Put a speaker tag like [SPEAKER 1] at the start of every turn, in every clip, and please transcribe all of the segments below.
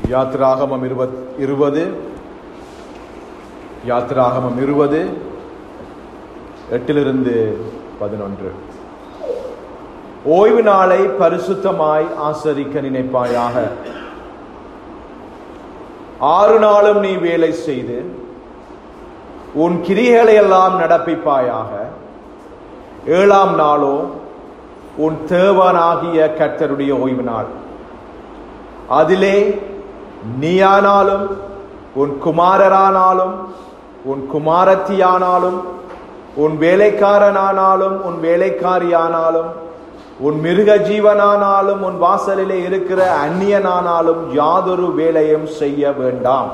[SPEAKER 1] யாத்ராகமம் இருபத் இருபது யாத்ராகமம் இருபது எட்டிலிருந்து பதினொன்று ஓய்வு நாளை பரிசுத்தமாய் ஆசரிக்க நினைப்பாயாக ஆறு நாளும் நீ வேலை செய்து உன் கிரிகளை எல்லாம் நடப்பிப்பாயாக ஏழாம் நாளோ உன் தேவனாகிய கர்த்தருடைய ஓய்வு நாள் அதிலே நீயானாலும் உன் குமாரரானாலும் உன் குமாரத்தியானாலும் உன் வேலைக்காரனானாலும் உன் வேலைக்காரியானாலும் உன் மிருக ஜீவனானாலும் உன் வாசலிலே இருக்கிற அந்நியனானாலும் யாதொரு வேலையும் செய்ய வேண்டாம்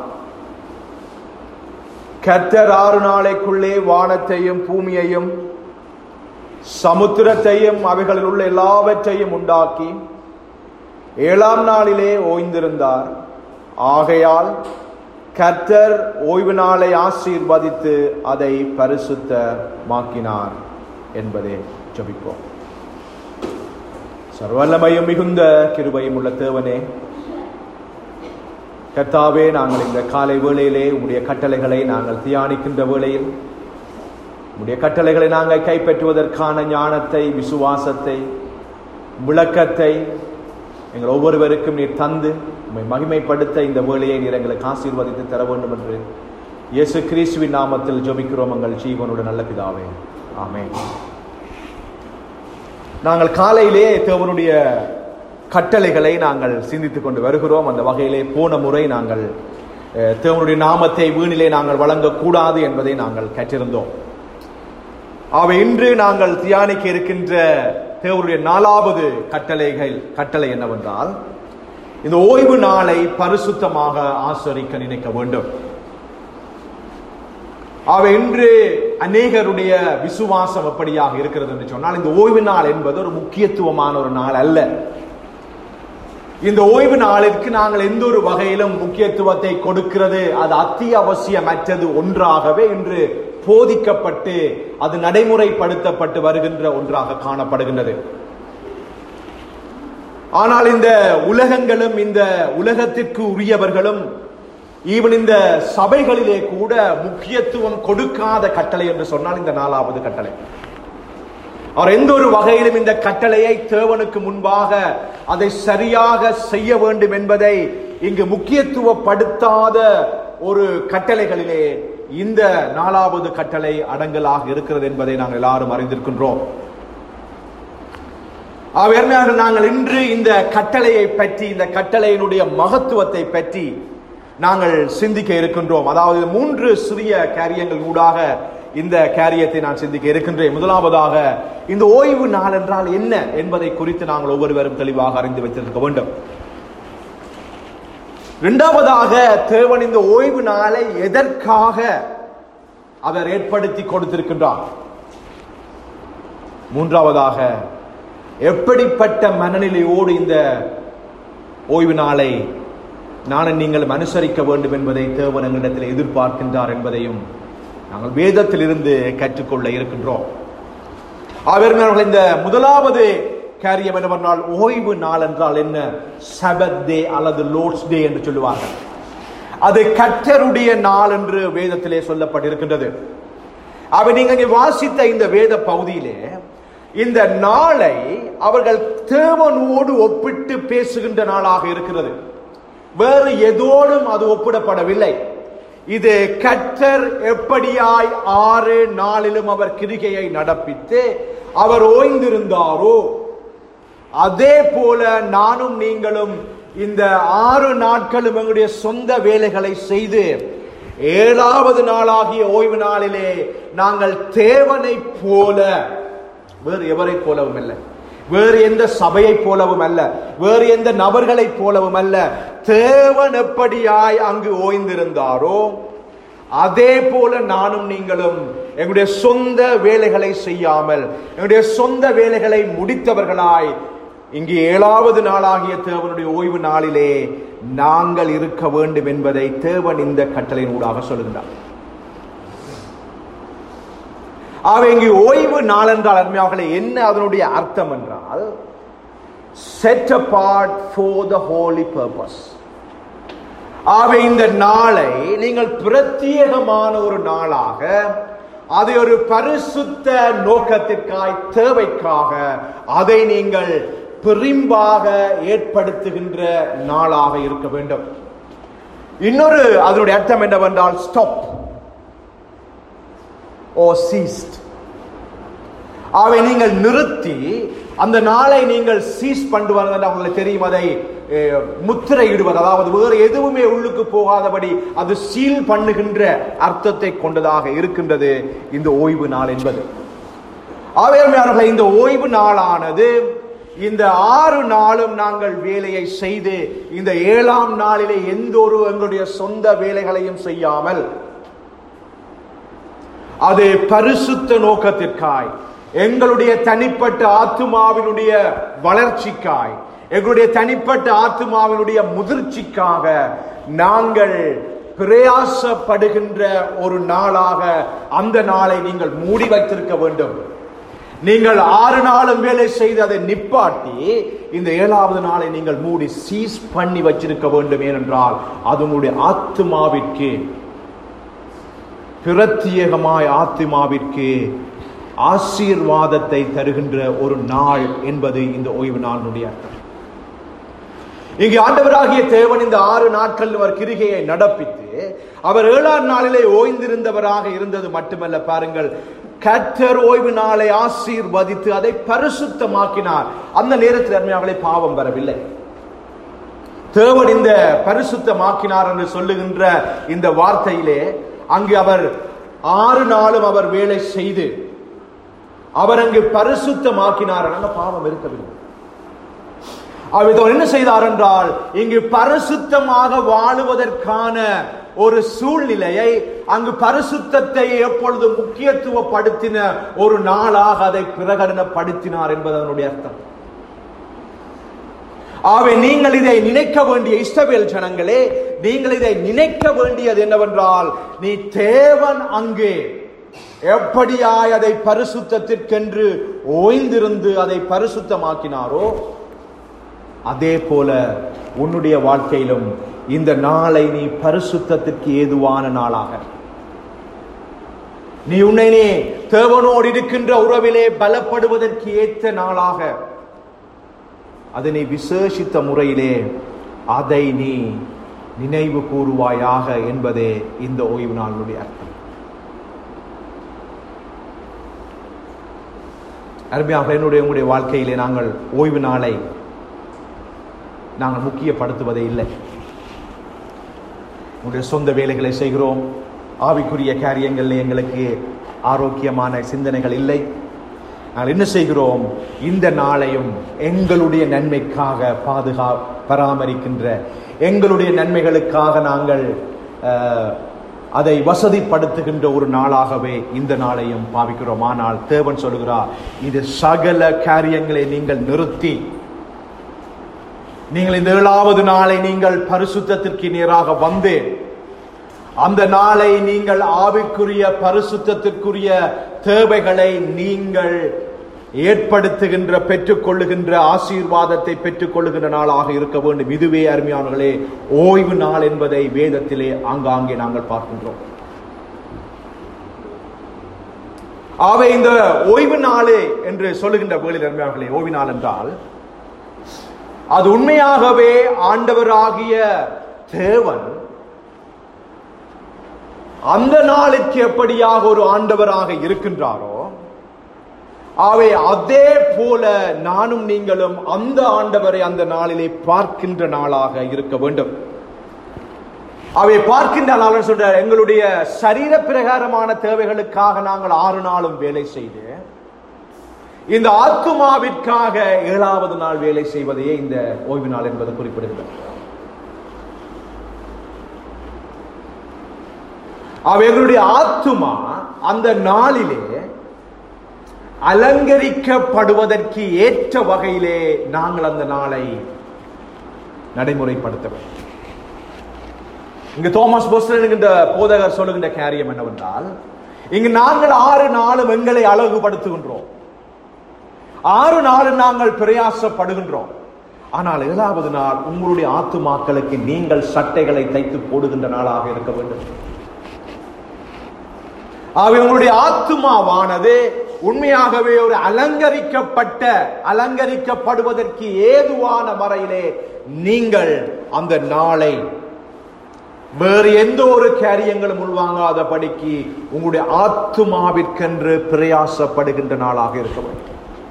[SPEAKER 1] கர்த்தர் ஆறு நாளைக்குள்ளே வானத்தையும் பூமியையும் சமுத்திரத்தையும் அவைகளில் உள்ள எல்லாவற்றையும் உண்டாக்கி ஏழாம் நாளிலே ஓய்ந்திருந்தார் ஆகையால் கர்த்தர் ஓய்வு நாளை ஆசீர்வதித்து அதை பரிசுத்தமாக்கினார் என்பதே ஜபிப்போம் சர்வல்லமையும் மிகுந்த கிருபையும் உள்ள தேவனே கர்த்தாவே நாங்கள் இந்த காலை வேளையிலே உம்முடைய கட்டளைகளை நாங்கள் தியானிக்கின்ற வேளையில் உம்முடைய கட்டளைகளை நாங்கள் கைப்பற்றுவதற்கான ஞானத்தை விசுவாசத்தை விளக்கத்தை எங்கள் ஒவ்வொருவருக்கும் நீர் தந்து உம்மை மகிமைப்படுத்த இந்த வேளையை நீர் எங்களுக்கு ஆசீர்வதித்து தர வேண்டும் என்று இயேசு கிறிஸ்துவின் நாமத்தில் ஜெபிக்கிறோம் எங்கள் ஜீவனோட நல்ல பிதாவே ஆமென் நாங்கள் காலையிலே தேவனுடைய கட்டளைகளை நாங்கள் சிந்தித்துக் கொண்டு வருகிறோம் அந்த வகையிலே போன முறை நாங்கள் அஹ், தேவனுடைய நாமத்தை வீணிலே நாங்கள் வழங்கக்கூடாது என்பதை நாங்கள் கற்றிருந்தோம் அவை இன்று நாங்கள் தியானிக்க இருக்கின்ற தேவனுடைய நாலாவது கட்டளைகள் கட்டளை என்னவென்றால் இந்த ஓய்வு நாளை பரிசுத்தமாக ஆசரிக்க நினைக்க வேண்டும் அவை இன்று அநேகருடைய விசுவாசம் எப்படியாக இருக்கிறது என்று சொன்னால் இந்த ஓய்வு நாள் என்பது ஒரு முக்கியத்துவமான ஒரு நாள் அல்ல இந்த ஓய்வு நாளிற்கு நாங்கள் எந்த ஒரு வகையிலும் முக்கியத்துவத்தை கொடுக்கிறது அது அத்தியாவசியமற்றது ஒன்றாகவே இன்று போதிக்கப்பட்டு அது நடைமுறைப்படுத்தப்பட்டு வருகின்ற ஒன்றாக காணப்படுகின்றது ஆனால் இந்த உலகங்களும் இந்த உலகத்திற்கு உரியவர்களும் ஈவன் இந்த சபைகளிலே கூட முக்கியத்துவம் கொடுக்காத கட்டளை என்று சொன்னால் இந்த நாலாவது கட்டளை அவர் எந்த ஒரு வகையிலும் இந்த கட்டளையை தேவனுக்கு முன்பாக அதை சரியாக செய்ய வேண்டும் என்பதை இங்கு முக்கியத்துவப்படுத்தாத ஒரு கட்டளைகளிலே இந்த நாலாவது கட்டளை அடங்கலாக இருக்கிறது என்பதை நாங்கள் எல்லாரும் அறிந்திருக்கின்றோம் அவையர்கள் நாங்கள் இன்று இந்த கட்டளையை பற்றி இந்த கட்டளையினுடைய மகத்துவத்தை பற்றி நாங்கள் சிந்திக்க இருக்கின்றோம் அதாவது மூன்று சிறிய காரியங்கள் ஊடாக இந்த காரியத்தை நான் சிந்திக்க இருக்கின்றேன் முதலாவதாக இந்த ஓய்வு நாள் என்றால் என்ன என்பதை குறித்து நாங்கள் ஒவ்வொருவரும் தெளிவாக அறிந்து வைத்திருக்க வேண்டும் இரண்டாவதாக தேவன் இந்த ஓய்வு நாளை எதற்காக அவர் ஏற்படுத்தி கொடுத்திருக்கின்றார் மூன்றாவதாக எப்படிப்பட்ட மனநிலையோடு இந்த ஓய்வு நாளை நானும் நீங்கள் அனுசரிக்க வேண்டும் என்பதை தேவன் எங்களிடத்தில் எதிர்பார்க்கின்றார் என்பதையும் நாங்கள் வேதத்திலிருந்து கற்றுக்கொள்ள இருக்கின்றோம் அவர்கள் இந்த முதலாவது காரியம் என்னவென்றால் ஓய்வு நாள் என்றால் என்ன சபத் டே அல்லது லோட்ஸ் டே என்று சொல்லுவார்கள் அது கற்றருடைய நாள் என்று வேதத்திலே சொல்லப்பட்டிருக்கின்றது அவை நீங்கள் இங்கே வாசித்த இந்த வேத பகுதியிலே இந்த நாளை அவர்கள் தேவனோடு ஒப்பிட்டு பேசுகின்ற நாளாக இருக்கிறது வேறு எதோடும் அது ஒப்பிடப்படவில்லை இது கற்றர் எப்படியாய் ஆறு நாளிலும் அவர் கிரிகையை நடப்பித்து அவர் ஓய்ந்திருந்தாரோ அதே போல நானும் நீங்களும் இந்த ஆறு நாட்களும் எங்களுடைய சொந்த வேலைகளை செய்து ஏழாவது நாளாகிய ஓய்வு நாளிலே நாங்கள் தேவனை போல வேறு எவரை போலவும் இல்லை வேறு எந்த சபையை போலவும் அல்ல வேறு எந்த நபர்களை போலவும் அல்ல தேவன் எப்படியாய் அங்கு ஓய்ந்திருந்தாரோ அதே போல நானும் நீங்களும் எங்களுடைய சொந்த வேலைகளை செய்யாமல் எங்களுடைய சொந்த வேலைகளை முடித்தவர்களாய் இங்கே ஏழாவது நாளாகிய தேவனுடைய ஓய்வு நாளிலே நாங்கள் இருக்க வேண்டும் என்பதை தேவன் இந்த கட்டளையின் ஊடாக சொல்லுகின்றார் ஆக இங்கு ஓய்வு நாள் என்றால் அருமையாகலே என்ன அதனுடைய அர்த்தம் என்றால் set apart for the holy purpose ஆகவே இந்த நாளை நீங்கள் பிரத்யேகமான ஒரு நாளாக அதை ஒரு பரிசுத்த நோக்கத்திற்காய் தேவைக்காக அதை நீங்கள் பிரிம்பாக ஏற்படுத்துகின்ற நாளாக இருக்க வேண்டும் இன்னொரு அதனுடைய அர்த்தம் என்னவென்றால் ஸ்டாப் ஓ சீஸ்ட் அவை நீங்கள் நிறுத்தி அந்த நாளை நீங்கள் சீஸ் பண்ணுவாங்க உங்களுக்கு தெரியும் அதை அஹ், முத்திரையிடுவது அதாவது வேறு எதுவுமே உள்ளுக்கு போகாதபடி அது சீல் பண்ணுகின்ற அர்த்தத்தை கொண்டதாக இருக்கின்றது இந்த ஓய்வு நாள் என்பது ஆவேர்மையாளர்களை இந்த ஓய்வு நாளானது இந்த ஆறு நாளும் நாங்கள் வேலையை செய்து இந்த ஏழாம் நாளிலே எந்த ஒரு எங்களுடைய சொந்த வேலைகளையும் செய்யாமல் அது பரிசுத்த நோக்கத்திற்காய் எங்களுடைய தனிப்பட்ட ஆத்துமாவினுடைய வளர்ச்சிக்காய் எங்களுடைய தனிப்பட்ட ஆத்துமாவினுடைய முதிர்ச்சிக்காக நாங்கள் பிரயாசப்படுகின்ற ஒரு நாளாக அந்த நாளை நீங்கள் மூடி வைத்திருக்க வேண்டும் நீங்கள் ஆறு நாளும் வேலை செய்து அதை நிப்பாட்டி இந்த ஏழாவது நாளை நீங்கள் மூடி சீஸ் பண்ணி வச்சிருக்க வேண்டும் ஏனென்றால் அது உங்களுடைய ஆத்துமாவிற்கு பிரத்யேகமாய் ஆத்துமாவிற்கு ஆசீர்வாதத்தை தருகின்ற ஒரு நாள் என்பது இந்த ஓய்வு நாளினுடைய அர்த்தம் இங்கே ஆண்டவராகிய தேவன் இந்த ஆறு நாட்கள் அவர் கிரிகையை நடப்பித்து அவர் ஏழாம் நாளிலே ஓய்ந்திருந்தவராக இருந்தது மட்டுமல்ல பாருங்கள் கர்த்தர் ஓய்வு நாளை ஆசீர்வதித்து அதை பரிசுத்தமாக்கினார் அந்த நேரத்தில் அருமையாகவே பாவம் வரவில்லை தேவன் இந்த பரிசுத்தமாக்கினார் என்று சொல்லுகின்ற இந்த வார்த்தையிலே அங்கு அவர் ஆறு நாளும் அவர் வேலை செய்து அவர் அங்கு பரிசுத்தமாக்கினார் அங்க பாவம் இருக்கவில்லை அவர் என்ன செய்தார் என்றால் இங்கு பரிசுத்தமாக வாழுவதற்கான ஒரு சூழ்நிலையை அங்கு பரிசுத்தத்தை எப்பொழுது முக்கியத்துவப்படுத்தின ஒரு நாளாக அதை பிரகடனப்படுத்தினார் என்பது அதனுடைய அர்த்தம் ஆகவே நீங்கள் இதை நினைக்க வேண்டிய இஸ்ரவேல் ஜனங்களே நீங்கள் இதை நினைக்க வேண்டியது என்னவென்றால் நீ தேவன் அங்கே எப்படியாய் அதை பரிசுத்தத்திற்கென்று ஓய்ந்திருந்து அதை பரிசுத்தமாக்கினாரோ அதே போல உன்னுடைய வாழ்க்கையிலும் இந்த நாளை நீ பரிசுத்தத்திற்கு ஏதுவான நாளாக நீ உன்னை நீ தேவனோடு இருக்கின்ற உறவிலே பலப்படுவதற்கு ஏற்ற நாளாக அதனை விசேஷித்த முறையிலே அதை நீ நினைவு கூறுவாயாக என்பதே இந்த ஓய்வு நாளுடைய அர்த்தம் அருமையாக என்னுடைய உங்களுடைய வாழ்க்கையிலே நாங்கள் ஓய்வு நாளை நாங்கள் முக்கியப்படுத்துவதே இல்லை உங்களுடைய சொந்த வேலைகளை செய்கிறோம் ஆவிக்குரிய காரியங்களில் எங்களுக்கு ஆரோக்கியமான சிந்தனைகள் இல்லை நாங்கள் என்ன செய்கிறோம் இந்த நாளையும் எங்களுடைய நன்மைக்காக பாதுகா பராமரிக்கின்ற எங்களுடைய நன்மைகளுக்காக நாங்கள் அஹ், அதை வசதிப்படுத்துகின்ற ஒரு நாளாகவே இந்த நாளையும் பாவிக்கிறோம் ஆனால் தேவன் சொல்கிறார் இது சகல காரியங்களை நீங்கள் நிறுத்தி நீங்கள் இந்த ஏழாவது நாளை நீங்கள் பரிசுத்தத்திற்கு நேராக வந்து அந்த நாளை நீங்கள் ஆவிக்குரிய பரிசுத்தத்திற்குரிய தேவைகளை நீங்கள் ஏற்படுத்துகின்ற பெற்றுக்கொள்ளுகின்ற ஆசீர்வாதத்தை பெற்றுக்கொள்ளுகின்ற நாளாக இருக்க வேண்டும் இதுவே அருமையானவர்களே ஓய்வு நாள் என்பதை வேதத்திலே ஆங்காங்கே நாங்கள் பார்க்கின்றோம் ஆகவே இந்த ஓய்வு நாளே என்று சொல்லுகின்ற வேளையில் அருமையானவர்களே ஓய்வு நாள் என்றால் அது உண்மையாகவே ஆண்டவராகிய தேவன் அந்த நாளுக்கு எப்படியாக ஒரு ஆண்டவராக இருக்கின்றாரோ அவை அதே போல நானும் நீங்களும் அந்த ஆண்டவரை அந்த நாளிலே பார்க்கின்ற நாளாக இருக்க வேண்டும் அவை பார்க்கின்ற நாள் சொல்ற எங்களுடைய சரீர பிரகாரமான தேவைகளுக்காக நாங்கள் ஆறு நாளும் வேலை செய்து இந்த ஆத்துமாவிற்காக ஏழாவது நாள் வேலை செய்வதையே இந்த ஓய்வு நாள் என்பது குறிப்பிடுகிறது அவைகளுடைய ஆத்துமா அந்த நாளிலே அலங்கரிக்கப்படுவதற்கு ஏற்ற வகையிலே நாங்கள் அந்த நாளை நடைமுறைப்படுத்த வேண்டும் இங்கு தோமஸ் போஸ்டர் என்கின்ற போதகர் சொல்லுகின்ற காரியம் என்னவென்றால் இங்கு நாங்கள் ஆறு நாளும் எங்களை அழகுபடுத்துகின்றோம் ஆறு நாளும் நாங்கள் பிரயாசப்படுகின்றோம் ஆனால் ஏழாவது நாள் உங்களுடைய ஆத்துமாக்களுக்கு நீங்கள் சட்டைகளை தைத்து போடுகின்ற நாளாக இருக்க வேண்டும் ஆகவே உங்களுடைய ஆத்துமாவானது உண்மையாகவே ஒரு அலங்கரிக்கப்பட்ட அலங்கரிக்கப்படுவதற்கு ஏதுவான முறையிலே நீங்கள் அந்த நாளை வேறு எந்த ஒரு காரியங்களும் உள்வாங்காத படிக்கு உங்களுடைய ஆத்துமாவிற்கென்று பிரயாசப்படுகின்ற நாளாக இருக்க வேண்டும்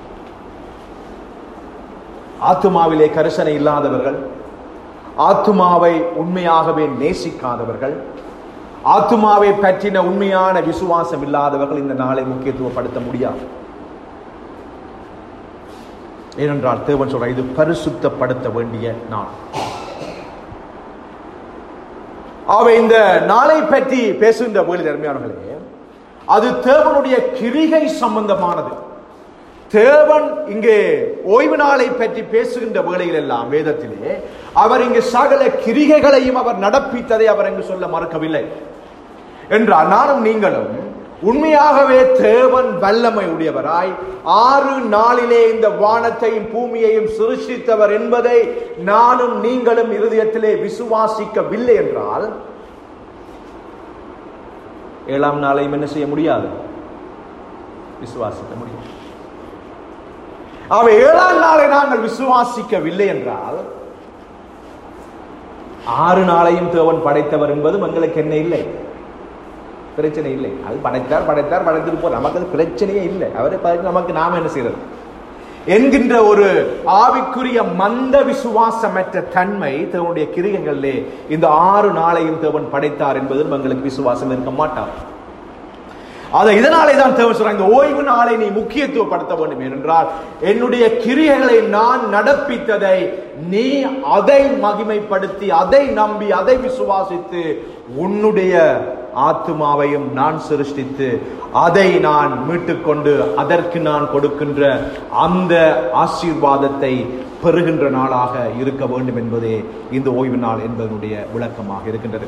[SPEAKER 1] ஆத்துமாவிலே கரிசனை இல்லாதவர்கள் ஆத்துமாவை உண்மையாகவே நேசிக்காதவர்கள் ஆத்துமாவை பற்றின உண்மையான விசுவாசம் இல்லாதவர்கள் இந்த நாளை முக்கியத்துவப்படுத்த முடியாது ஏனென்றால் தேவன் சொல்ற இது பரிசுத்தப்படுத்த வேண்டிய நாள் அவை இந்த நாளை பற்றி பேசுகின்ற வேலை தர்மையானவர்களே அது தேவனுடைய கிரிகை சம்பந்தமானது தேவன் இங்கே ஓய்வு நாளை பற்றி பேசுகின்ற வேளையில் எல்லாம் வேதத்திலே அவர் இங்கு சகல கிரிகைகளையும் அவர் நடப்பித்ததை அவர் இங்கு சொல்ல மறக்கவில்லை என்றால் நானும் நீங்களும் உண்மையாகவே தேவன் வல்லமை உடையவராய் ஆறு நாளிலே இந்த வானத்தையும் பூமியையும் சிருஷ்டித்தவர் என்பதை நானும் நீங்களும் இருதயத்திலே விசுவாசிக்கவில்லை என்றால் ஏழாம் நாளையும் என்ன செய்ய முடியாது விசுவாசிக்க முடியும் அவை ஏழாம் நாளை நாங்கள் விசுவாசிக்கவில்லை என்றால் ஆறு நாளையும் தேவன் படைத்தவர் என்பதும் எங்களுக்கு என்ன இல்லை பிரச்சனை இல்லை அது படைத்தார் படைத்தார் படைத்துட்டு போற நமக்கு அது பிரச்சனையே இல்லை அவரை படைத்து நமக்கு நாம என்ன செய்யறது என்கின்ற ஒரு ஆவிக்குரிய மந்த விசுவாசமற்ற தன்மை தேவனுடைய கிரிகைகளிலே இந்த ஆறு நாளையும் தேவன் படைத்தார் என்பதில் எங்களுக்கு விசுவாசம் இருக்க மாட்டார் அதை இதனாலே தான் தேவன் சொல்றாங்க இந்த ஓய்வு நாளை நீ முக்கியத்துவப்படுத்த வேண்டும் என்றால் என்னுடைய கிரியைகளை நான் நடப்பித்ததை நீ அதை மகிமைப்படுத்தி அதை நம்பி அதை விசுவாசித்து உன்னுடைய ஆத்துமாவையும் நான் சிருஷ்டித்து அதை நான் மீட்டுக்கொண்டு அதற்கு நான் கொடுக்கின்ற அந்த ஆசீர்வாதத்தை பெறுகின்ற நாளாக இருக்க வேண்டும் என்பதே இந்த ஓய்வு நாள் என்பதனுடைய விளக்கமாக இருக்கின்றது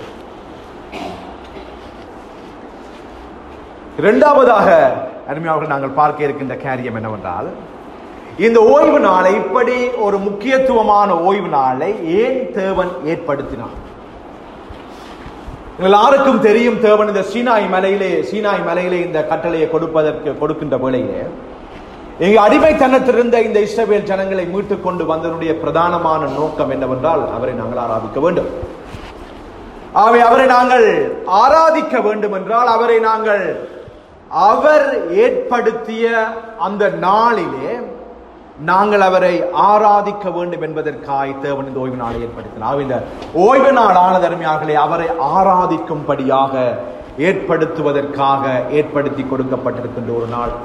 [SPEAKER 1] இரண்டாவதாக அருமையாக நாங்கள் பார்க்க இருக்கின்ற காரியம் என்னவென்றால் இந்த ஓய்வு நாளை இப்படி ஒரு முக்கியத்துவமான ஓய்வு நாளை ஏன் தேவன் ஏற்படுத்தினார் எல்லாருக்கும் தெரியும் தேவன் இந்த சீனாய் மலையிலே சீனாய் மலையிலே இந்த கட்டளையை கொடுப்பதற்கு கொடுக்கின்ற வேளையிலே இங்கு அடிமைத்தனத்திலிருந்த இந்த இஸ்ரவேல் ஜனங்களை மீட்டுக் கொண்டு வந்ததனுடைய பிரதானமான நோக்கம் என்னவென்றால் அவரை நாங்கள் ஆராதிக்க வேண்டும் ஆகவே அவரை நாங்கள் ஆராதிக்க வேண்டும் என்றால் அவரை நாங்கள் அவர் ஏற்படுத்திய அந்த நாளிலே நாங்கள் அவரை ஆராதிக்க வேண்டும் என்பதற்காய் தேவன் இந்த ஓய்வு நாளை ஏற்படுத்தினார் இந்த ஓய்வு நாள் ஆனது அருமையாகலே அவரை ஆராதிக்கும்படியாக ஏற்படுத்துவதற்காக ஏற்படுத்தி கொடுக்கப்பட்டிருக்கின்ற ஒரு நாள்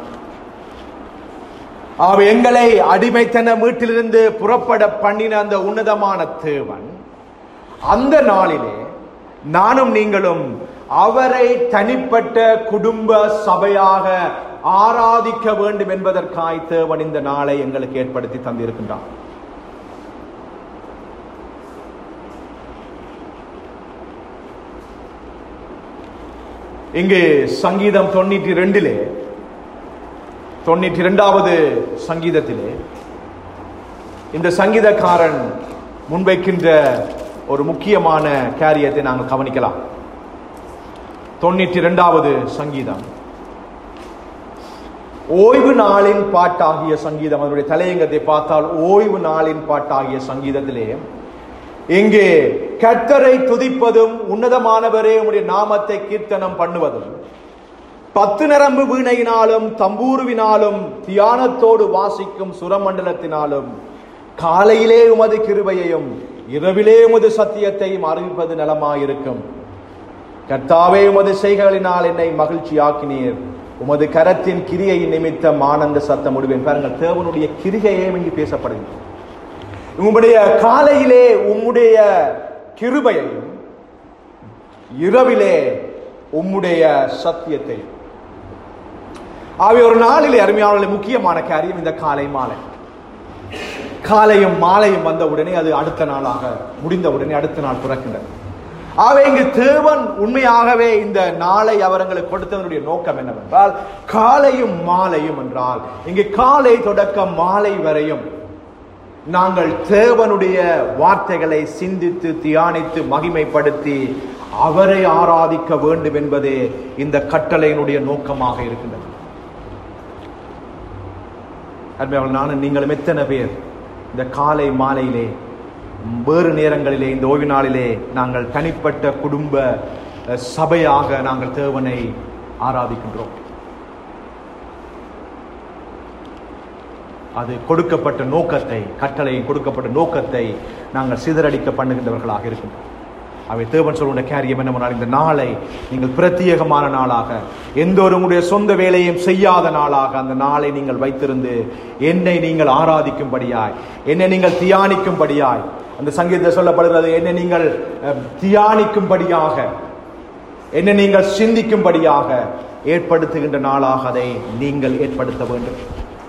[SPEAKER 1] ஆக எங்களை அடிமைத்தன வீட்டிலிருந்து புறப்பட பண்ணின அந்த உன்னதமான தேவன் அந்த நாளிலே நானும் நீங்களும் அவரை தனிப்பட்ட குடும்ப சபையாக ஆராதிக்க வேண்டும் என்பதற்காய் தேவன் இந்த நாளை எங்களுக்கு ஏற்படுத்தி தந்திருக்கின்றார் இங்கு சங்கீதம் தொண்ணூற்றி ரெண்டிலே தொண்ணூற்றி இரண்டாவது சங்கீதத்திலே இந்த சங்கீதக்காரன் முன்வைக்கின்ற ஒரு முக்கியமான காரியத்தை நாங்கள் கவனிக்கலாம் தொண்ணூற்றி இரண்டாவது சங்கீதம் ஓய்வு நாளின் பாட்டாகிய சங்கீதம் அதனுடைய தலையங்கத்தை பார்த்தால் ஓய்வு நாளின் பாட்டாகிய சங்கீதத்திலே இங்கே கர்த்தரை துதிப்பதும் உன்னதமானவரே உடைய நாமத்தை கீர்த்தனம் பண்ணுவதும் பத்து நரம்பு வீணையினாலும் தம்பூருவினாலும் தியானத்தோடு வாசிக்கும் சுரமண்டலத்தினாலும் காலையிலே உமது கிருபையையும் இரவிலே உமது சத்தியத்தையும் அறிவிப்பது நலமாயிருக்கும் கர்த்தாவே உமது செய்களினால் என்னை மகிழ்ச்சியாக்கினீர் உமது கரத்தின் கிரியை நிமித்தம் ஆனந்த சத்தம் முடிவேன் பாருங்கள் தேவனுடைய கிரிகையே இங்கு பேசப்படுகிறது உம்முடைய காலையிலே உம்முடைய கிருபையையும் இரவிலே உம்முடைய சத்தியத்தையும் ஆகிய ஒரு நாளிலே அருமையாளர்களே முக்கியமான காரியம் இந்த காலை மாலை காலையும் மாலையும் வந்த உடனே அது அடுத்த நாளாக முடிந்த உடனே அடுத்த நாள் பிறக்கின்றது ஆகவே இங்கு தேவன் உண்மையாகவே இந்த நாளை அவர்களுக்கு கொடுத்ததனுடைய நோக்கம் என்னவென்றால் காலையும் மாலையும் என்றால் இங்கு காலை தொடக்கம் மாலை வரையும் நாங்கள் தேவனுடைய வார்த்தைகளை சிந்தித்து தியானித்து மகிமைப்படுத்தி அவரை ஆராதிக்க வேண்டும் என்பதே இந்த கட்டளையினுடைய நோக்கமாக இருக்கின்றது அருமையாளர் நானும் நீங்களும் எத்தனை பேர் இந்த காலை மாலையிலே வேறு நேரங்களிலே இந்த ஓய்வு நாளிலே நாங்கள் தனிப்பட்ட குடும்ப அஹ், சபையாக நாங்கள் தேவனை ஆராதிக்கின்றோம் அது கொடுக்கப்பட்ட நோக்கத்தை கட்டளை கொடுக்கப்பட்ட நோக்கத்தை நாங்கள் சிதறடிக்க பண்ணுகின்றவர்களாக இருக்கின்றோம் அவை தேவன் சொல்லுகின்ற காரியம் என்னவென்றால் இந்த நாளை நீங்கள் பிரத்யேகமான நாளாக எந்த ஒரு உங்களுடைய சொந்த வேலையும் செய்யாத நாளாக அந்த நாளை நீங்கள் வைத்திருந்து என்னை நீங்கள் ஆராதிக்கும்படியாய் என்னை நீங்கள் தியானிக்கும்படியாய் அந்த சங்கீதத்தில் சொல்லப்படுகிறது என்னை நீங்கள் அஹ், தியானிக்கும்படியாக என்னை நீங்கள் சிந்திக்கும்படியாக ஏற்படுத்துகின்ற நாளாக அதை நீங்கள் ஏற்படுத்த வேண்டும்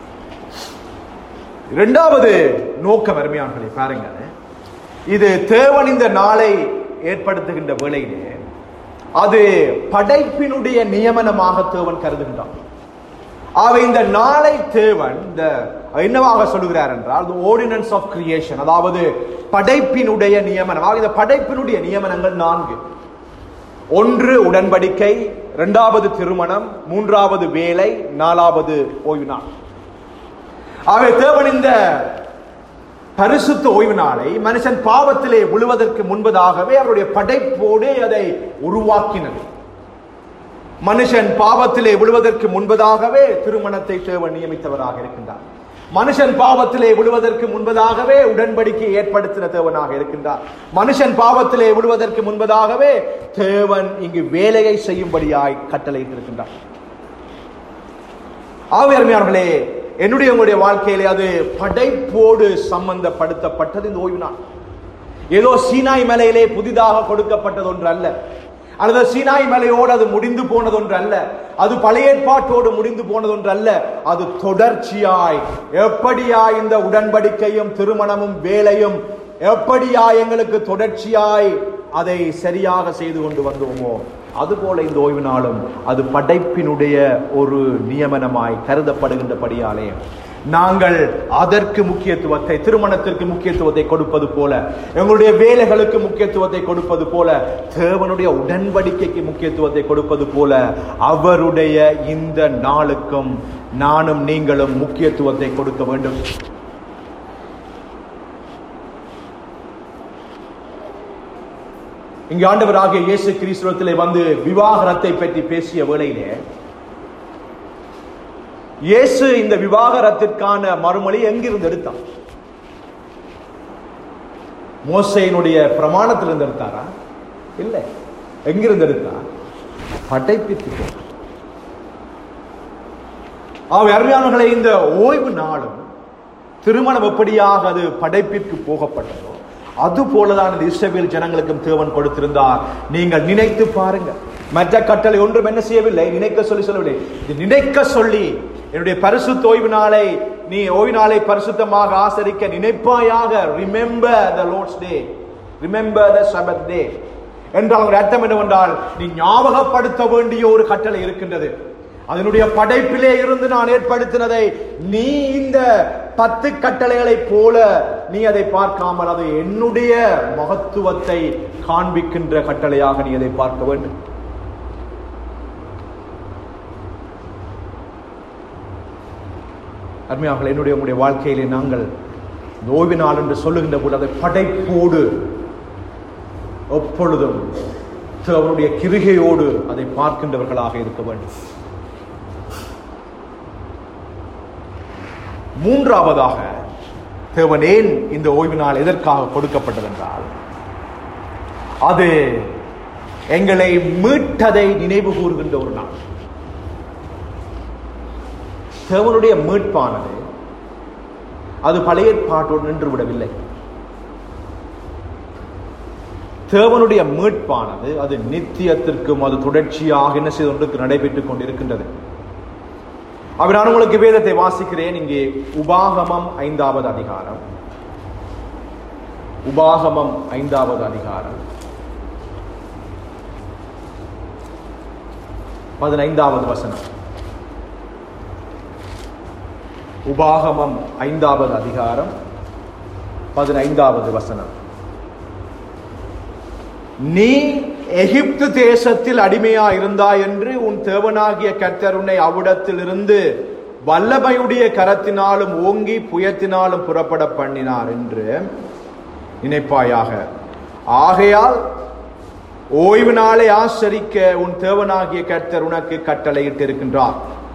[SPEAKER 1] இரண்டாவது நோக்கம் அருமையானவர்களே பாருங்க இது தேவன் இந்த நாளை ஏற்படுத்துகின்ற வேளையிலே அது படைப்பினுடைய நியமனமாக தேவன் கருதுகின்றான் ஆக இந்த நாளை தேவன் இந்த என்னவாக சொல்லுகிறார் என்றால் the ordinance of creation அதாவது படைப்பினுடைய நியமனம் ஆக இந்த படைப்பினுடைய நியமனங்கள் நான்கு ஒன்று உடன்படிக்கை இரண்டாவது திருமணம் மூன்றாவது வேலை நாலாவது ஓய்வு நாள் ஆகவே தேவன் இந்த பரிசுத்த ஓய்வு நாளை மனுஷன் பாவத்திலே விழுவதற்கு முன்பதாகவே அவருடைய படைப்போடு அதை உருவாக்கினது மனுஷன் பாவத்திலே விழுவதற்கு முன்பதாகவே திருமணத்தை தேவன் நியமித்தவராக இருக்கின்றார் மனுஷன் பாவத்திலே விழுவதற்கு முன்பதாகவே உடன்படிக்கை ஏற்படுத்தின தேவனாக இருக்கின்றார் மனுஷன் பாவத்திலே விழுவதற்கு முன்பதாகவே தேவன் இங்கு வேலையை செய்யும்படியாய் கட்டளையிட்டிருக்கின்றார் ஆவியர்மையார்களே என்னுடைய உங்களுடைய வாழ்க்கையிலே அது படைப்போடு சம்பந்தப்படுத்தப்பட்டது இந்த ஓய்வு நாள் ஏதோ சீனாய் மலையிலே புதிதாக கொடுக்கப்பட்டது ஒன்று அல்ல அல்லது சீனாய் மலையோடு அது முடிந்து போனது ஒன்று அல்ல அது பழைய ஏற்பாட்டோடு முடிந்து போனது ஒன்று அல்ல அது தொடர்ச்சியாய் எப்படியாய் இந்த உடன்படிக்கையும் திருமணமும் வேலையும் எப்படியாய் எங்களுக்கு தொடர்ச்சியாய் அதை சரியாக செய்து கொண்டு வந்தோமோ அதுபோல இந்த ஓய்வு நாளும் அது படைப்பினுடைய ஒரு நியமனமாய் கருதப்படுகின்றபடியாலே நாங்கள் அதற்கு முக்கியத்துவத்தை திருமணத்திற்கு முக்கியத்துவத்தை கொடுப்பது போல எங்களுடைய வேலைகளுக்கு முக்கியத்துவத்தை கொடுப்பது போல தேவனுடைய உடன்படிக்கைக்கு முக்கியத்துவத்தை கொடுப்பது போல அவருடைய இந்த நாளுக்கும் நானும் நீங்களும் முக்கியத்துவத்தை கொடுக்க வேண்டும் இங்கு ஆண்டவராகிய இயேசு கிறிஸ்துவத்திலே வந்து விவாகரத்தை பற்றி பேசிய வேளையிலே இயேசு இந்த விவாகரத்திற்கான மறுமொழி எங்கிருந்து எடுத்தான் மோசையினுடைய பிரமாணத்திலிருந்து எடுத்தாரா இல்லை எங்கிருந்து எடுத்தா படைப்பித்து ஆகவே அருமையானவர்களை இந்த ஓய்வு நாளும் திருமணம் எப்படியாக அது படைப்பிற்கு போகப்பட்டதோ அது போலதான் இந்த இஸ்ரவேல் ஜனங்களுக்கும் தேவன் கொடுத்திருந்தார் நீங்கள் நினைத்து பாருங்க மற்ற கட்டளை ஒன்றும் என்ன செய்யவில்லை நினைக்க சொல்லி சொல்லவில்லை இது நினைக்க சொல்லி என்னுடைய பரிசுத்த ஓய்வு நாளை நீ ஓய்வு நாளை பரிசுத்தமாக ஆசரிக்க நினைப்பாயாக remember the Lord's day remember the Sabbath day என்றால் ஒரு அர்த்தம் என்னவென்றால் நீ ஞாபகப்படுத்த வேண்டிய ஒரு கட்டளை இருக்கின்றது அதனுடைய படைப்பிலே இருந்து நான் ஏற்படுத்தினதை நீ இந்த பத்து கட்டளைகளை போல நீ அதை பார்க்காமல் அது என்னுடைய மகத்துவத்தை காண்பிக்கின்ற கட்டளையாக நீ அதை பார்க்க வேண்டும் அருமையாக என்னுடைய உங்களுடைய வாழ்க்கையிலே நாங்கள் இந்த ஓய்வு நாள் என்று சொல்லுகின்ற போது அதை படைப்போடு எப்பொழுதும் அவருடைய கிருகையோடு அதை பார்க்கின்றவர்களாக இருக்க வேண்டும் மூன்றாவதாக தேவன் ஏன் இந்த ஓய்வு நாள் எதற்காக கொடுக்கப்பட்டதென்றால் அது எங்களை மீட்டதை நினைவு கூறுகின்ற ஒரு நாள் தேவனுடைய மீட்பானது அது பழைய ஏற்பாட்டோடு நின்று விடவில்லை தேவனுடைய மீட்பானது அது நித்தியத்திற்கும் அது தொடர்ச்சியாக என்ன செய்து கொண்டு நடைபெற்றுக் கொண்டிருக்கின்றது அவர் நான் உங்களுக்கு வேதத்தை வாசிக்கிறேன் இங்கே உபாகமம் ஐந்தாவது அதிகாரம் உபாகமம் ஐந்தாவது அதிகாரம் பதினைந்தாவது வசனம் உபாகமம் ஐந்தாவது அதிகாரம் பதினைந்தாவது வசனம் நீ எகிப்து தேசத்தில் அடிமையா இருந்தாய் என்று உன் தேவனாகிய கர்த்தர் உன்னை அவ்விடத்திலிருந்து வல்லமையுடைய கரத்தினாலும் ஓங்கி புயத்தினாலும் புறப்பட பண்ணினார் என்று நினைப்பாயாக ஆகையால் ஓய்வு நாளை ஆசரிக்க உன் தேவனாகிய கர்த்தர் உனக்கு கட்டளையிட்டு இருக்கின்றார்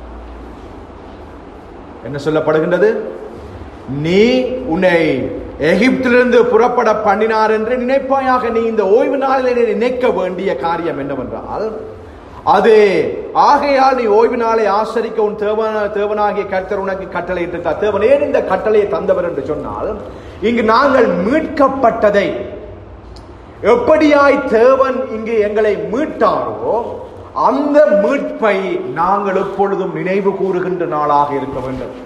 [SPEAKER 1] என்ன சொல்லப்படுகின்றது நீ உன்னை எகிப்திலிருந்து புறப்பட பண்ணினார் என்று நினைப்பாயாக நீ இந்த ஓய்வு நாளில் நினைக்க வேண்டிய காரியம் என்னவென்றால் அது ஆகையால் நீ ஓய்வு நாளை ஆசரிக்க உன் தேவன தேவனாகிய கர்த்தர் உனக்கு கட்டளையிட்டிருக்கார் தேவன் ஏன் இந்த கட்டளையை தந்தவர் என்று சொன்னால் இங்கு நாங்கள் மீட்கப்பட்டதை எப்படியாய் தேவன் இங்கு எங்களை மீட்டாரோ அந்த மீட்பை நாங்கள் எப்பொழுதும் நினைவு கூறுகின்ற நாளாக இருக்க வேண்டும்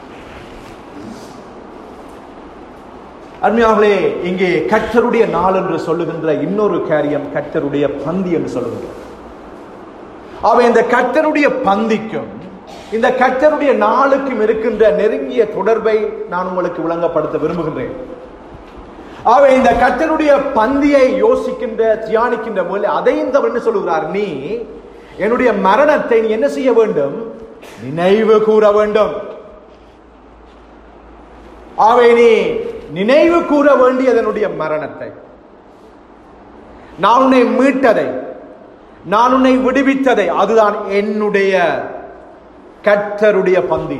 [SPEAKER 1] அருமையாகலே இங்கே கர்த்தருடைய நாள் என்று சொல்லுகின்ற இன்னொரு காரியம் கர்த்தருடைய பந்தி என்று சொல்லுகின்ற அவை இந்த கர்த்தருடைய பந்திக்கும் இந்த கர்த்தருடைய நாளுக்கும் இருக்கின்ற நெருங்கிய தொடர்பை நான் உங்களுக்கு விளங்கப்படுத்த விரும்புகின்றேன் அவை இந்த கர்த்தருடைய பந்தியை யோசிக்கின்ற தியானிக்கின்ற போது அதையும் தவறு என்ன சொல்லுகிறார் நீ என்னுடைய மரணத்தை நீ என்ன செய்ய வேண்டும் நினைவு கூற வேண்டும் அவை நீ நினைவு கூற வேண்டியதனுடைய மரணத்தை நான் உன்னை மீட்டதை நான் உன்னை விடுவித்ததை அதுதான் என்னுடைய கர்த்தருடைய பந்தி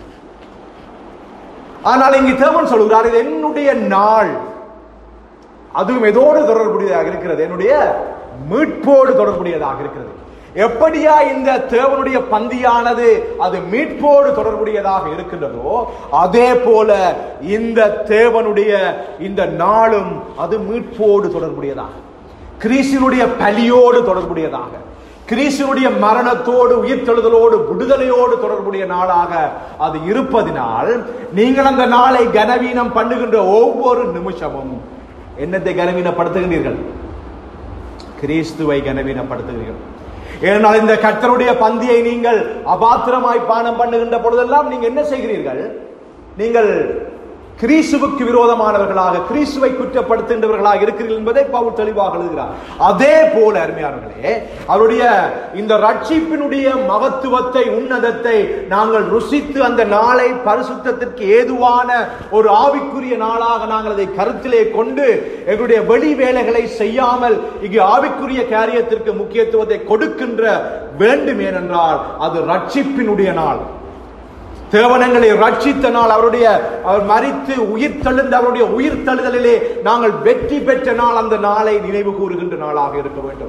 [SPEAKER 1] ஆனால் இங்கு தேவன் சொல்கிறார் இது என்னுடைய நாள் அதுவும் எதோடு தொடர்புடையதாக இருக்கிறது என்னுடைய மீட்போடு தொடர்புடையதாக இருக்கிறது எப்படியா இந்த தேவனுடைய பந்தியானது அது மீட்போடு தொடர்புடையதாக இருக்கின்றதோ அதே போல இந்த தேவனுடைய இந்த நாளும் அது மீட்போடு தொடர்புடையதாக கிறிஸ்துனுடைய பலியோடு தொடர்புடையதாக கிறிஸ்துனுடைய மரணத்தோடு உயிர்த்தெழுதலோடு விடுதலையோடு தொடர்புடைய நாளாக அது இருப்பதினால் நீங்கள் அந்த நாளை கனவீனம் பண்ணுகின்ற ஒவ்வொரு நிமிஷமும் என்னத்தை கனவீனப்படுத்துகின்றீர்கள் கிறிஸ்துவை கனவீனப்படுத்துகிறீர்கள் ஏனால் இந்த கர்த்தருடைய பந்தியை நீங்கள் அபாத்திரமாய் பானம் பண்ணுகின்ற பொழுதெல்லாம் நீங்க என்ன செய்கிறீர்கள் நீங்கள் கிறிஸ்துவுக்கு விரோதமானவர்களாக கிறிஸ்துவை குற்றப்படுத்துகின்றவர்களாக இருக்கிறீர்கள் என்பதை பவுல் தெளிவாக எழுதுகிறார் அதே போல அருமையானவர்களே அவருடைய இந்த ரட்சிப்பினுடைய மகத்துவத்தை உன்னதத்தை நாங்கள் ருசித்து அந்த நாளை பரிசுத்தத்திற்கு ஏதுவான ஒரு ஆவிக்குரிய நாளாக நாங்கள் அதை கருத்திலே கொண்டு எங்களுடைய வெளி வேலைகளை செய்யாமல் இங்கு ஆவிக்குரிய காரியத்திற்கு முக்கியத்துவத்தை கொடுக்கின்ற வேண்டும் ஏனென்றால் அது ரட்சிப்பினுடைய நாள் தேவனங்களை ரட்சித்த நாள் அவருடைய அவர் மறித்து உயிர் தெழுந்த அவருடைய உயிர் தழுதலிலே நாங்கள் வெற்றி பெற்ற நாள் அந்த நாளை நினைவு கூறுகின்ற நாளாக இருக்க வேண்டும்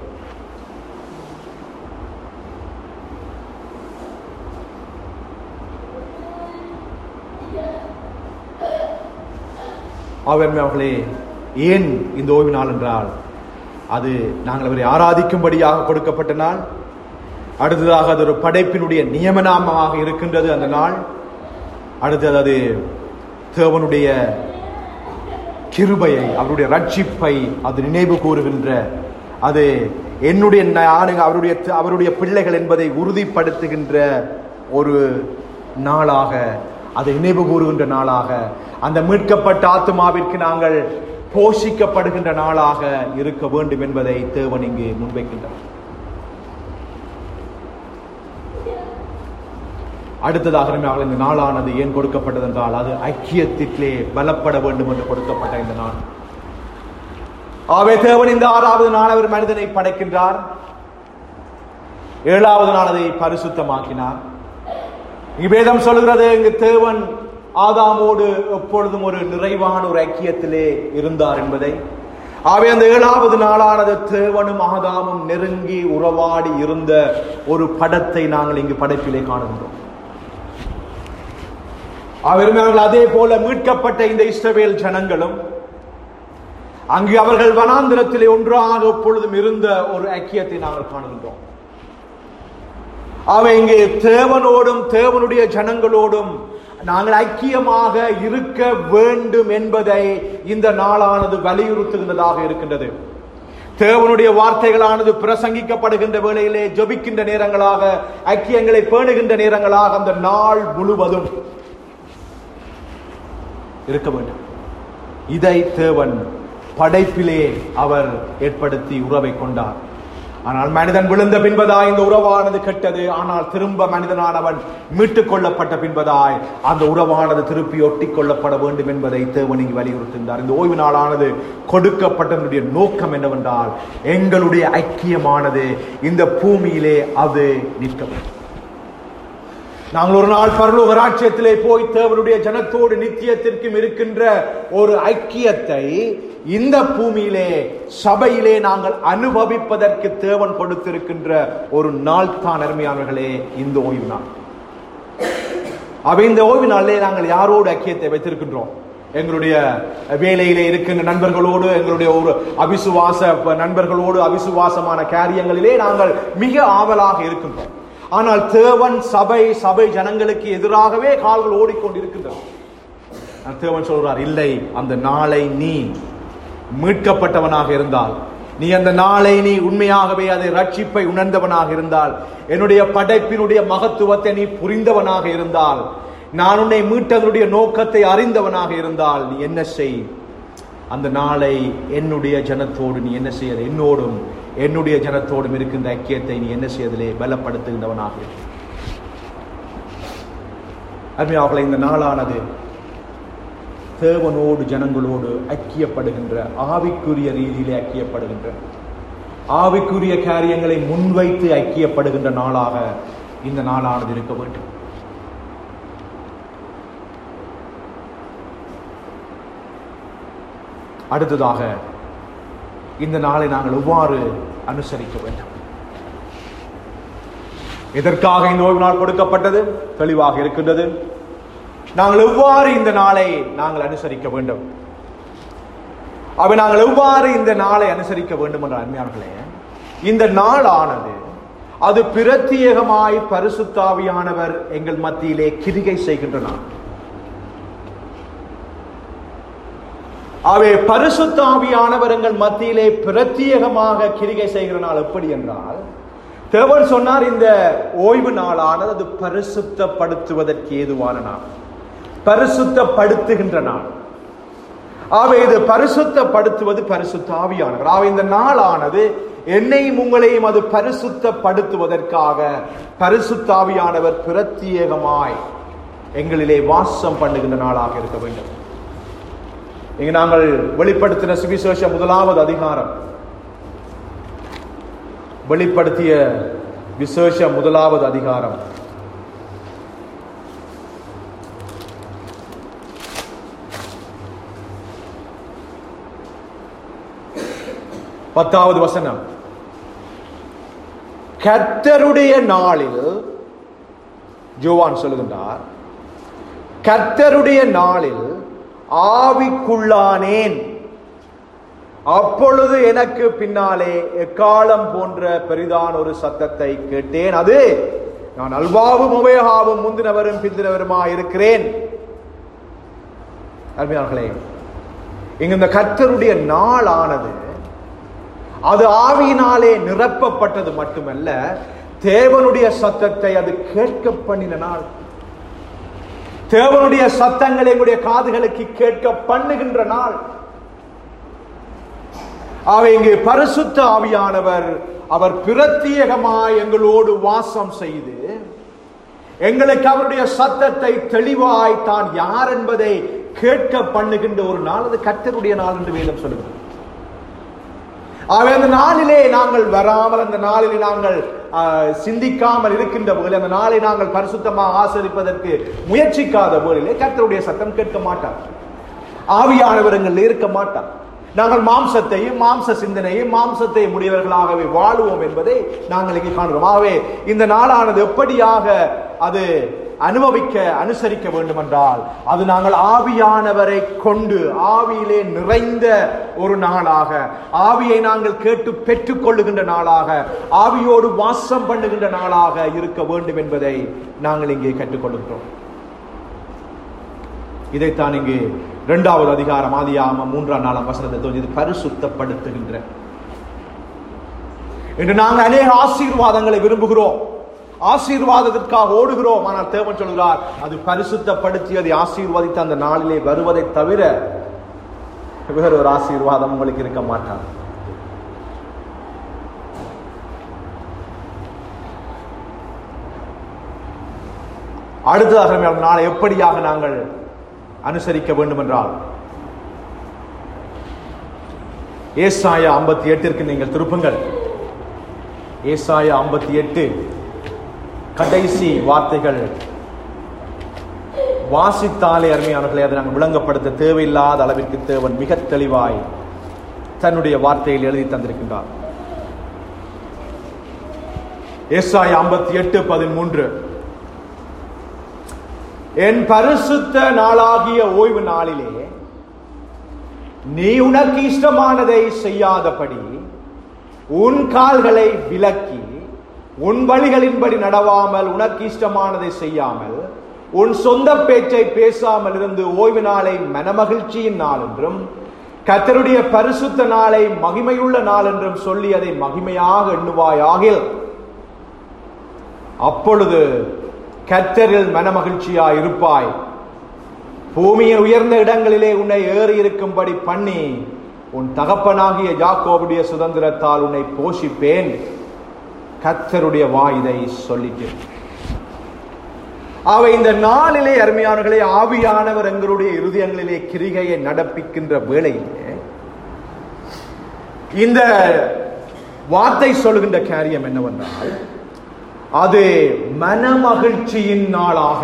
[SPEAKER 1] அவர் அவர்களே ஏன் இந்த ஓய்வு நாள் என்றால் அது நாங்கள் அவரை ஆராதிக்கும்படியாக கொடுக்கப்பட்ட நாள் அடுத்ததாக அது ஒரு படைப்பினுடைய நியமனமாக இருக்கின்றது அந்த நாள் அடுத்தது அது தேவனுடைய கிருபையை அவருடைய ரட்சிப்பை அது நினைவு கூறுகின்ற அது என்னுடைய நானுங்க அவருடைய அவருடைய பிள்ளைகள் என்பதை உறுதிப்படுத்துகின்ற ஒரு நாளாக அதை நினைவு கூறுகின்ற நாளாக அந்த மீட்கப்பட்ட ஆத்மாவிற்கு நாங்கள் போஷிக்கப்படுகின்ற நாளாக இருக்க வேண்டும் என்பதை தேவன் இங்கு முன்வைக்கின்றார் அடுத்ததாக நாங்கள் இந்த நாளானது ஏன் கொடுக்கப்பட்டது என்றால் அது ஐக்கியத்திலே பலப்பட வேண்டும் என்று கொடுக்கப்பட்ட இந்த நாள் ஆவே தேவன் இந்த ஆறாவது நாள் அவர் மனிதனை படைக்கின்றார் ஏழாவது நாள் அதை பரிசுத்தமாக்கினார் வேதம் சொல்கிறது இங்கு தேவன் ஆதாமோடு எப்பொழுதும் ஒரு நிறைவான ஒரு ஐக்கியத்திலே இருந்தார் என்பதை ஆகவே அந்த ஏழாவது நாளானது தேவனும் ஆதாமும் நெருங்கி உறவாடி இருந்த ஒரு படத்தை நாங்கள் இங்கு படைப்பிலே காணுகின்றோம் அவர்கள் அதே போல மீட்கப்பட்ட இந்த இஸ்ரவேல் ஜனங்களும் அங்கு அவர்கள் வனாந்திரத்திலே ஒன்றாக எப்பொழுதும் இருந்த ஒரு ஐக்கியத்தை நாங்கள் காணுகின்றோம் அவை இங்கே தேவனோடும் தேவனுடைய ஜனங்களோடும் நாங்கள் ஐக்கியமாக இருக்க வேண்டும் என்பதை இந்த நாளானது வலியுறுத்துகின்றதாக இருக்கின்றது தேவனுடைய வார்த்தைகளானது பிரசங்கிக்கப்படுகின்ற வேளையிலே ஜபிக்கின்ற நேரங்களாக ஐக்கியங்களை பேணுகின்ற நேரங்களாக அந்த நாள் முழுவதும் இருக்க வேண்டும் இதை தேவன் படைப்பிலே அவர் ஏற்படுத்தி உறவை கொண்டார் ஆனால் மனிதன் விழுந்த பின்பதாய் இந்த உறவானது கெட்டது ஆனால் திரும்ப மனிதனானவன் மீட்டுக் கொள்ளப்பட்ட பின்பதாய் அந்த உறவானது திருப்பி ஒட்டி கொள்ளப்பட வேண்டும் என்பதை தேவன் இங்கு வலியுறுத்துகின்றார் இந்த ஓய்வு நாளானது கொடுக்கப்பட்டதனுடைய நோக்கம் என்னவென்றால் எங்களுடைய ஐக்கியமானது இந்த பூமியிலே அது நிற்க வேண்டும் நாங்கள் ஒரு நாள் பரலோக ராட்சியத்திலே போய் தேவனுடைய ஜனத்தோடு நித்தியத்திற்கும் இருக்கின்ற ஒரு ஐக்கியத்தை இந்த பூமியிலே சபையிலே நாங்கள் அனுபவிப்பதற்கு தேவன் கொடுத்திருக்கின்ற ஒரு நாள் தான் அருமையானவர்களே இந்த ஓய்வு நாள் அவை இந்த ஓய்வு நாளிலே நாங்கள் யாரோடு ஐக்கியத்தை வைத்திருக்கின்றோம் எங்களுடைய வேலையிலே இருக்கின்ற நண்பர்களோடு எங்களுடைய ஒரு அவிசுவாச நண்பர்களோடு அவிசுவாசமான காரியங்களிலே நாங்கள் மிக ஆவலாக இருக்கின்றோம் ஆனால் தேவன் சபை சபை ஜனங்களுக்கு எதிராகவே கால்கள் ஓடிக்கொண்டிருக்கின்றன தேவன் சொல்றார் இல்லை அந்த நாளை நீ மீட்கப்பட்டவனாக இருந்தால் நீ அந்த நாளை நீ உண்மையாகவே அதை ரட்சிப்பை உணர்ந்தவனாக இருந்தால் என்னுடைய படைப்பினுடைய மகத்துவத்தை நீ புரிந்தவனாக இருந்தால் நான் உன்னை மீட்டதனுடைய நோக்கத்தை அறிந்தவனாக இருந்தால் நீ என்ன செய் அந்த நாளை என்னுடைய ஜனத்தோடு நீ என்ன செய்யது என்னோடும் என்னுடைய ஜனத்தோடும் இருக்கின்ற ஐக்கியத்தை நீ என்ன செய்யதிலே பலப்படுத்துகின்றவனாக இரு. அருமையாவளை இந்த நாளானது தேவனோடு ஜனங்களோடு ஐக்கியப்படுகின்ற ஆவிக்குரிய ரீதியிலே ஐக்கியப்படுகின்ற ஆவிக்குரிய காரியங்களை முன்வைத்து ஐக்கியப்படுகின்ற நாளாக இந்த நாளானது இருக்க வேண்டும் அடுத்ததாக இந்த நாளை நாங்கள் எவ்வாறு அனுசரிக்க வேண்டும் எதற்காக இந்த ஓய்வு நாள் கொடுக்கப்பட்டது தெளிவாக இருக்கின்றது நாங்கள் எவ்வாறு இந்த நாளை நாங்கள் அனுசரிக்க வேண்டும் அவை நாங்கள் எவ்வாறு இந்த நாளை அனுசரிக்க வேண்டும் என்ற அருமையானர்களே இந்த நாளானது அது பிரத்யேகமாய் பரிசுத்தாவியானவர் எங்கள் மத்தியிலே கிரிகை செய்கின்ற நாள் அவை பரிசுத்தாவியானவர் எங்கள் மத்தியிலே பிரத்யேகமாக கிரிகை செய்கிற நாள் எப்படி என்றால் தேவன் சொன்னார் இந்த ஓய்வு நாளானது அது பரிசுத்தப்படுத்துவதற்கு ஏதுவான நாள் பரிசுத்தப்படுத்துகின்ற நாள் ஆகவே இது பரிசுத்தப்படுத்துவது பரிசுத்த ஆவியானவர் ஆகவே இந்த நாளானது என்னையும் உங்களையும் அது பரிசுத்தப்படுத்துவதற்காக பரிசுத்தாவியானவர் பிரத்யேகமாய் எங்களிலே வாசம் பண்ணுகின்ற நாளாக இருக்க வேண்டும் இங்கு நாங்கள் வெளிப்படுத்தின சுவிசேஷ முதலாவது அதிகாரம் வெளிப்படுத்திய விசேஷ முதலாவது அதிகாரம் பத்தாவது வசனம் கர்த்தருடைய நாளில் ஜோவான் சொல்லுகின்றார் கர்த்தருடைய நாளில் ஆவிக்குள்ளானேன் அப்பொழுது எனக்கு பின்னாலே எக்காலம் போன்ற பெரிதான ஒரு சத்தத்தை கேட்டேன் அது நான் அல்வாவும் உபயோகாவும் முந்தினவரும் பிந்தினவருமா இருக்கிறேன் அருமையார்களே இங்க இந்த கர்த்தருடைய நாள் ஆனது அது ஆவியினாலே நிரப்பப்பட்டது மட்டுமல்ல தேவனுடைய சத்தத்தை அது கேட்க பண்ணின நாள் தேவனுடைய சத்தங்களை எங்களுடைய காதுகளுக்கு கேட்க பண்ணுகின்ற நாள் அவை இங்கே பரிசுத்த ஆவியானவர் அவர் பிரத்யேகமாய் எங்களோடு வாசம் செய்து எங்களுக்கு அவருடைய சத்தத்தை தெளிவாய் தான் யார் என்பதை கேட்க பண்ணுகின்ற ஒரு நாள் அது கர்த்தருடைய நாள் என்று வேதம் சொல்லுகிறது ஆகவே அந்த நாளிலே நாங்கள் வராமல் அந்த நாளிலே நாங்கள் ஆஹ், சிந்திக்காமல் இருக்கின்ற போது அந்த நாளை நாங்கள் பரிசுத்தமாக ஆசரிப்பதற்கு முயற்சிக்காத போதிலே கர்த்தருடைய சத்தம் கேட்க மாட்டார் ஆவியானவர் எங்கள் இருக்க மாட்டார் நாங்கள் மாம்சத்தையும் மாம்ச சிந்தனையும் மாம்சத்தை உடையவர்களாகவே வாழுவோம் என்பதை நாங்கள் இங்கே காண்கிறோம் ஆகவே இந்த நாளானது எப்படியாக அது அனுபவிக்க அனுசரிக்க வேண்டும் என்றால் அது நாங்கள் ஆவியானவரை கொண்டு ஆவியிலே நிறைந்த ஒரு நாளாக ஆவியை நாங்கள் கேட்டு பெற்றுக் கொள்ளுகின்ற நாளாக ஆவியோடு வாசம் பண்ணுகின்ற நாளாக இருக்க வேண்டும் என்பதை நாங்கள் இங்கே கற்றுக்கொள்கின்றோம் இதைத்தான் இங்கு இரண்டாவது அதிகாரம் ஆதியாம மூன்றாம் நாளாம் வசனத்தை தோன்றி இது பரிசுத்தப்படுத்துகின்ற இன்று நாங்கள் அநேக ஆசீர்வாதங்களை விரும்புகிறோம் ஆசீர்வாதத்திற்காக ஓடுகிறோம் ஆனால் தேவன் சொல்கிறார் அது பரிசுத்தப்படுத்தி அதை ஆசீர்வதித்து அந்த நாளிலே வருவதை தவிர வேற ஒரு ஆசீர்வாதம் உங்களுக்கு இருக்க மாட்டாது அடுத்ததாக மேலும் நாளை எப்படியாக நாங்கள் அனுசரிக்க வேண்டும் என்றால் ஏசாயா ஐம்பத்தி எட்டிற்கு நீங்கள் திருப்புங்கள் ஏசாயா ஐம்பத்தி எட்டு கடைசி வார்த்தைகள் வாசித்தாலே அருமையானவர்களை அதை நாங்கள் விளங்கப்படுத்த தேவையில்லாத அளவிற்கு தேவன் மிக தெளிவாய் தன்னுடைய வார்த்தையில் எழுதி தந்திருக்கின்றார் ஏசாயா ஐம்பத்தி எட்டு பதிமூன்று என் பரிசுத்த நாளாகிய ஓய்வு நாளிலே நீ உனக்கு இஷ்டமானதை செய்யாதபடி உன் கால்களை விலக்கி உன் வழிகளின்படி நடவாமல் உனக்கு இஷ்டமானதை செய்யாமல் உன் சொந்த பேச்சை பேசாமல் இருந்து ஓய்வு நாளை மனமகிழ்ச்சியின் நாள் என்றும் கத்தருடைய பரிசுத்த நாளை மகிமையுள்ள நாள் என்றும் சொல்லி அதை மகிமையாக எண்ணுவாயாகில் அப்பொழுது கத்தரில் மனமகிழ்ச்சியா இருப்பாய் பூமியின் உயர்ந்த இடங்களிலே உன்னை ஏறி இருக்கும்படி பண்ணி உன் தகப்பனாகிய யாக்கோபுடைய சுதந்திரத்தால் உன்னை போஷிப்பேன் கத்தருடைய வாயுதை சொல்லிட்டு அவை இந்த நாளிலே அருமையானவர்களே ஆவியானவர் எங்களுடைய இருதயங்களிலே கிரிகையை நடப்பிக்கின்ற வேளையிலே இந்த வார்த்தை சொல்லுகின்ற காரியம் என்னவென்றால் அது மனமகிழ்ச்சியின் நாளாக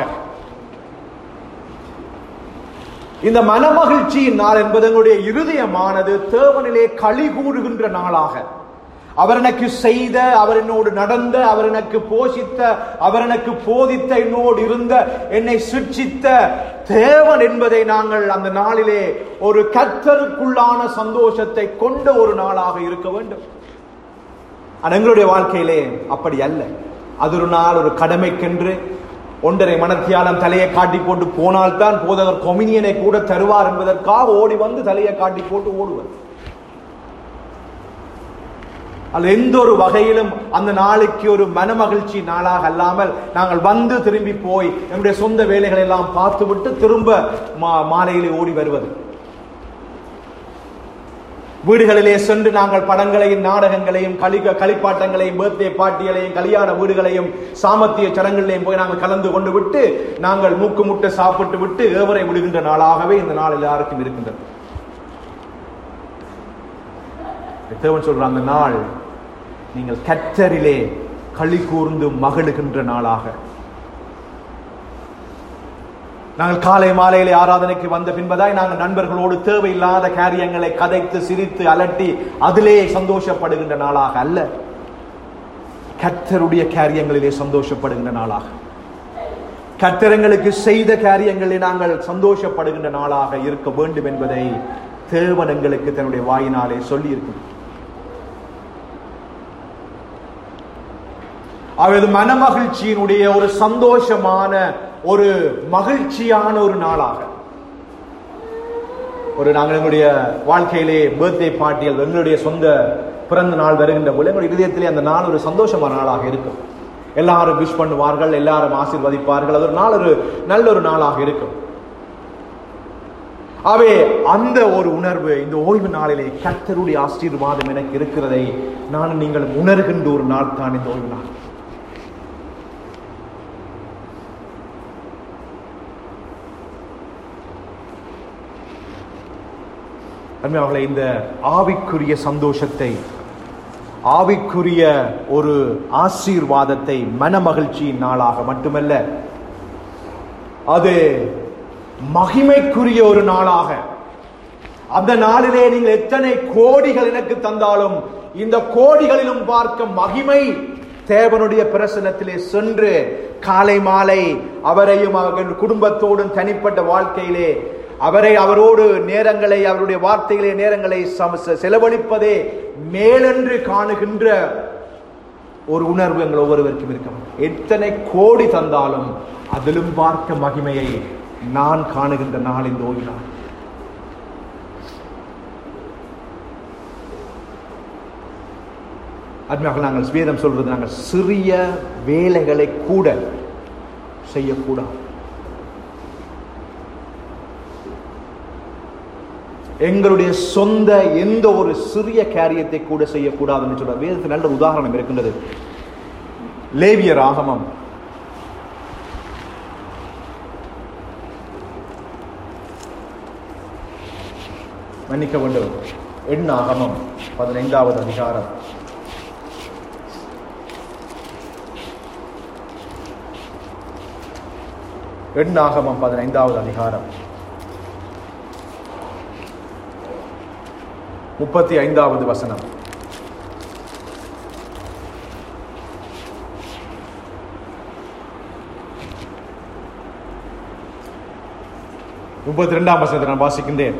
[SPEAKER 1] இந்த மனமகிழ்ச்சியின் நாள் என்பது எங்களுடைய இருதயமானது தேவனிலே களி கூறுகின்ற நாளாக அவர் எனக்கு செய்த அவர் என்னோடு நடந்த அவர் எனக்கு போஷித்த அவர் எனக்கு போதித்த என்னோடு இருந்த என்னை சிற்சித்த தேவன் என்பதை நாங்கள் அந்த நாளிலே ஒரு கத்தருக்குள்ளான சந்தோஷத்தை கொண்ட ஒரு நாளாக இருக்க வேண்டும் ஆனால் எங்களுடைய வாழ்க்கையிலே அப்படி அல்ல அது ஒரு நாள் ஒரு கடமைக்கென்று ஒன்றரை மனத்தியாலம் தலையை காட்டி போட்டு போனால்தான் போதகர் கொமினியனை கூட தருவார் என்பதற்காக ஓடி வந்து தலையை காட்டி போட்டு ஓடுவர் அது எந்த ஒரு வகையிலும் அந்த நாளைக்கு ஒரு மனமகிழ்ச்சி நாளாக அல்லாமல் நாங்கள் வந்து திரும்பி போய் நம்முடைய சொந்த வேலைகளை எல்லாம் பார்த்துவிட்டு திரும்ப மா- மாலையிலே ஓடி வருவது வீடுகளிலே சென்று நாங்கள் படங்களையும் நாடகங்களையும் களி களிப்பாட்டங்களையும் பேர்தே பாட்டிகளையும் கல்யாண வீடுகளையும் சாமத்திய சடங்குகளையும் போய் நாங்கள் கலந்து கொண்டு விட்டு நாங்கள் மூக்கு முட்டை சாப்பிட்டு விட்டு ஏவரை விடுகின்ற நாளாகவே இந்த நாள் எல்லாருக்கும் இருக்கின்றது தேவன் சொல்ற அந்த நாள் நீங்கள் கத்தரிலே களி கூர்ந்து மகிழுகின்ற நாளாக நாங்கள் காலை மாலையிலே ஆராதனைக்கு வந்த பின்பதாய் நாங்கள் நண்பர்களோடு தேவையில்லாத காரியங்களை கதைத்து சிரித்து அலட்டி அதிலே சந்தோஷப்படுகின்ற நாளாக அல்ல கர்த்தருடைய காரியங்களிலே சந்தோஷப்படுகின்ற நாளாக கர்த்தரங்களுக்கு செய்த காரியங்களிலே நாங்கள் சந்தோஷப்படுகின்ற நாளாக இருக்க வேண்டும் என்பதை தேவன் எங்களுக்கு தன்னுடைய வாயினாலே சொல்லி இருக்கிறார் அவது மனமகிழ்ச்சியினுடைய ஒரு சந்தோஷமான ஒரு மகிழ்ச்சியான ஒரு நாளாக ஒரு நாங்கள் எங்களுடைய வாழ்க்கையிலே பர்த்டே பார்ட்டிகள் எங்களுடைய சொந்த பிறந்த நாள் வருகின்ற போது எங்களுடைய இதயத்திலே அந்த நாள் ஒரு சந்தோஷமான நாளாக இருக்கும் எல்லாரும் விஷ் பண்ணுவார்கள் எல்லாரும் ஆசீர்வதிப்பார்கள் அது ஒரு நாள் ஒரு நல்ல ஒரு நாளாக இருக்கும் அவே அந்த ஒரு உணர்வு இந்த ஓய்வு நாளிலே கர்த்தருடைய ஆசீர்வாதம் எனக்கு இருக்கிறதை நான் நீங்கள் உணர்கின்ற ஒரு நாள் தான் இந்த ஓய்வு நாள் அருமையாளர்களே இந்த ஆவிக்குரிய சந்தோஷத்தை ஆவிக்குரிய ஒரு ஆசீர்வாதத்தை மனமகிழ்ச்சியின் நாளாக மட்டுமல்ல அது மகிமைக்குரிய ஒரு நாளாக அந்த நாளிலே நீங்கள் எத்தனை கோடிகள் எனக்கு தந்தாலும் இந்த கோடிகளிலும் பார்க்க மகிமை தேவனுடைய பிரசனத்திலே சென்று காலை மாலை அவரையும் அவர்கள் குடும்பத்தோடும் தனிப்பட்ட வாழ்க்கையிலே அவரை அவரோடு நேரங்களை அவருடைய வார்த்தைகளே நேரங்களை சம- செலவழிப்பதே மேலென்று காணுகின்ற ஒரு உணர்வு எங்கள் ஒவ்வொருவருக்கும் இருக்கும் எத்தனை கோடி தந்தாலும் அதிலும் பார்க்க மகிமையை நான் காணுகின்ற நாள் இந்த ஓய்வு நாள் அருமையாக நாங்கள் வேதம் சொல்றது நாங்கள் சிறிய வேலைகளை கூட செய்யக்கூடாது எங்களுடைய சொந்த எந்த ஒரு சிறிய காரியத்தை கூட செய்யக்கூடாதுன்னு சொல்ற வேதத்தில் நல்ல ஒரு உதாரணம் இருக்கின்றது லேவியர் ஆகமம் மன்னிக்க வேண்டும் எண் ஆகமம் பதினைந்தாவது அதிகாரம் எண் ஆகமம் பதினைந்தாவது அதிகாரம் முப்பத்தி ஐந்தாவது வசனம் முப்பத்தி ரெண்டாம் வசனத்தை நான் வாசிக்கின்றேன்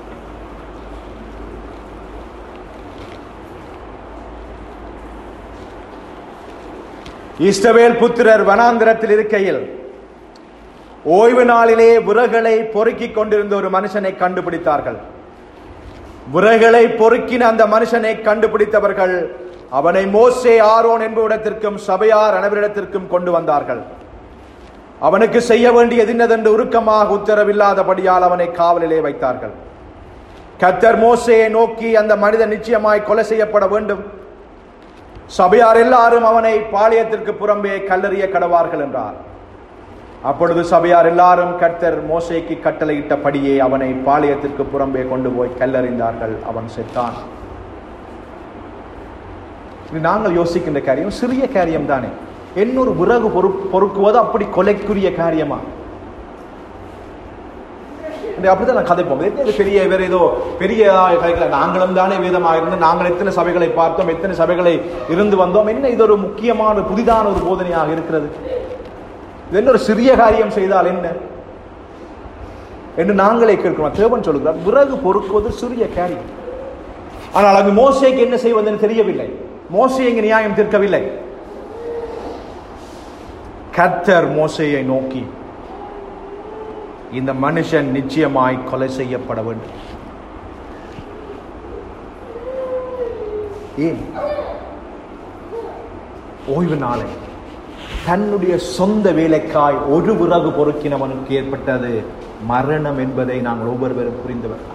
[SPEAKER 1] இஸ்ரவேல் புத்திரர் வனாந்திரத்தில் இருக்கையில் ஓய்வு நாளிலே விறகுகளை பொறுக்கிக் கொண்டிருந்த ஒரு மனுஷனை கண்டுபிடித்தார்கள் விறகுகளை பொறுக்கின அந்த மனுஷனை கண்டுபிடித்தவர்கள் அவனை மோசே ஆரோன் என்பவரிடத்திற்கும் சபையார் அனைவரிடத்திற்கும் கொண்டு வந்தார்கள் அவனுக்கு செய்ய வேண்டியது இன்னதென்று உருக்கமாக உத்தரவில்லாதபடியால் அவனை காவலிலே வைத்தார்கள் கத்தர் மோசேயை நோக்கி அந்த மனிதன் நிச்சயமாய் கொலை செய்யப்பட வேண்டும் சபையார் எல்லாரும் அவனை பாளையத்திற்கு புறம்பே கல்லறிய கடவார்கள் என்றார் அப்பொழுது சபையார் எல்லாரும் கர்த்தர் மோசேக்கு கட்டளையிட்டபடியே அவனை பாளையத்திற்கு புறம்பே கொண்டு போய் கல்லறிந்தார்கள் அவன் செத்தான் இது நாங்கள் யோசிக்கின்ற காரியம் சிறிய காரியம் தானே என்னொரு விறகு பொறு பொறுக்குவது அப்படி கொலைக்குரிய காரியமா இந்த அப்படிதான் நான் கதைப்போம் எத்தனை பெரிய வேற ஏதோ பெரிய கதைகளை நாங்களும் தானே வேதமாக இருந்து நாங்கள் எத்தனை சபைகளை பார்த்தோம் எத்தனை சபைகளை இருந்து வந்தோம் என்ன இது ஒரு முக்கியமான புதிதான ஒரு போதனையாக இருக்கிறது இது என்ன ஒரு சிறிய காரியம் செய்தால் என்ன என்று நாங்களே கேட்கிறோம் தேவன் சொல்கிறார் விறகு பொறுக்குவது சிறிய காரியம் ஆனால் அங்கு மோசைக்கு என்ன செய்வதுன்னு தெரியவில்லை மோசை இங்கு நியாயம் தீர்க்கவில்லை கர்த்தர் மோசையை நோக்கி இந்த மனுஷன் நிச்சயமாய் கொலை செய்யப்பட வேண்டும் ஏன் ஓய்வு நாளை தன்னுடைய சொந்த வேலைக்காய் ஒரு விறகு பொறுக்கினவனுக்கு ஏற்பட்டது மரணம் என்பதை நாங்கள் ஒவ்வொருவரும் புரிந்தவர்களாய்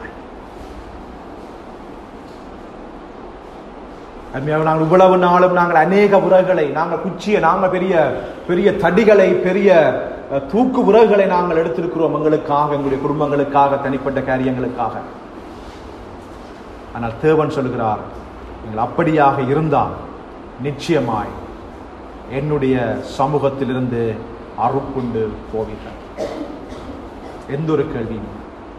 [SPEAKER 1] அருமையாக நாங்கள் இவ்வளவு நாளும் நாங்கள் அநேக விறகுகளை நாங்கள் குச்சிய நாங்கள் பெரிய பெரிய தடிகளை பெரிய அஹ், தூக்கு விறகுகளை நாங்கள் எடுத்திருக்கிறோம் எங்களுக்காக எங்களுடைய குடும்பங்களுக்காக தனிப்பட்ட காரியங்களுக்காக ஆனால் தேவன் சொல்கிறார் நீங்கள் அப்படியாக இருந்தால் நிச்சயமாய் என்னுடைய சமூகத்திலிருந்து அறுப்புண்டு போவீர்கள் எந்த ஒரு கேள்வியும்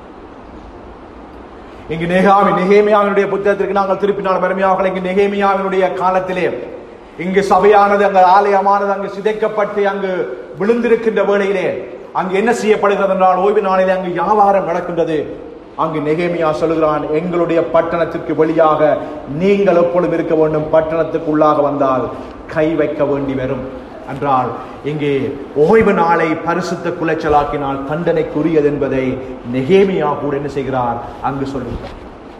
[SPEAKER 1] இங்கு நெகாமி நெகேமியாவினுடைய புத்தகத்திற்கு நாங்கள் திருப்பினால் பெருமையாக இங்கு நெகேமியாவினுடைய காலத்திலே இங்கு சபையானது அங்கு ஆலயமானது அங்கு சிதைக்கப்பட்டு அங்கு விழுந்திருக்கின்ற வேளையிலே அங்கு என்ன செய்யப்படுகிறது என்றால் ஓய்வு நாளிலே அங்கு வியாபாரம் நடக்கின்றது அங்கு நெகேமியா சொல்கிறான் எங்களுடைய பட்டணத்திற்கு வெளியாக நீங்கள் எப்பொழுதும் இருக்க வேண்டும் பட்டணத்துக்குள்ளாக வந்தால் கை வைக்க வேண்டி வரும் என்றால் இங்கே ஓய்வு நாளை பரிசுத்த குலைச்சலாக்கினால் தண்டனைக்குரியது என்பதை நெகேமியா கூட என்ன செய்கிறார் அங்கு சொல்லுகிறார்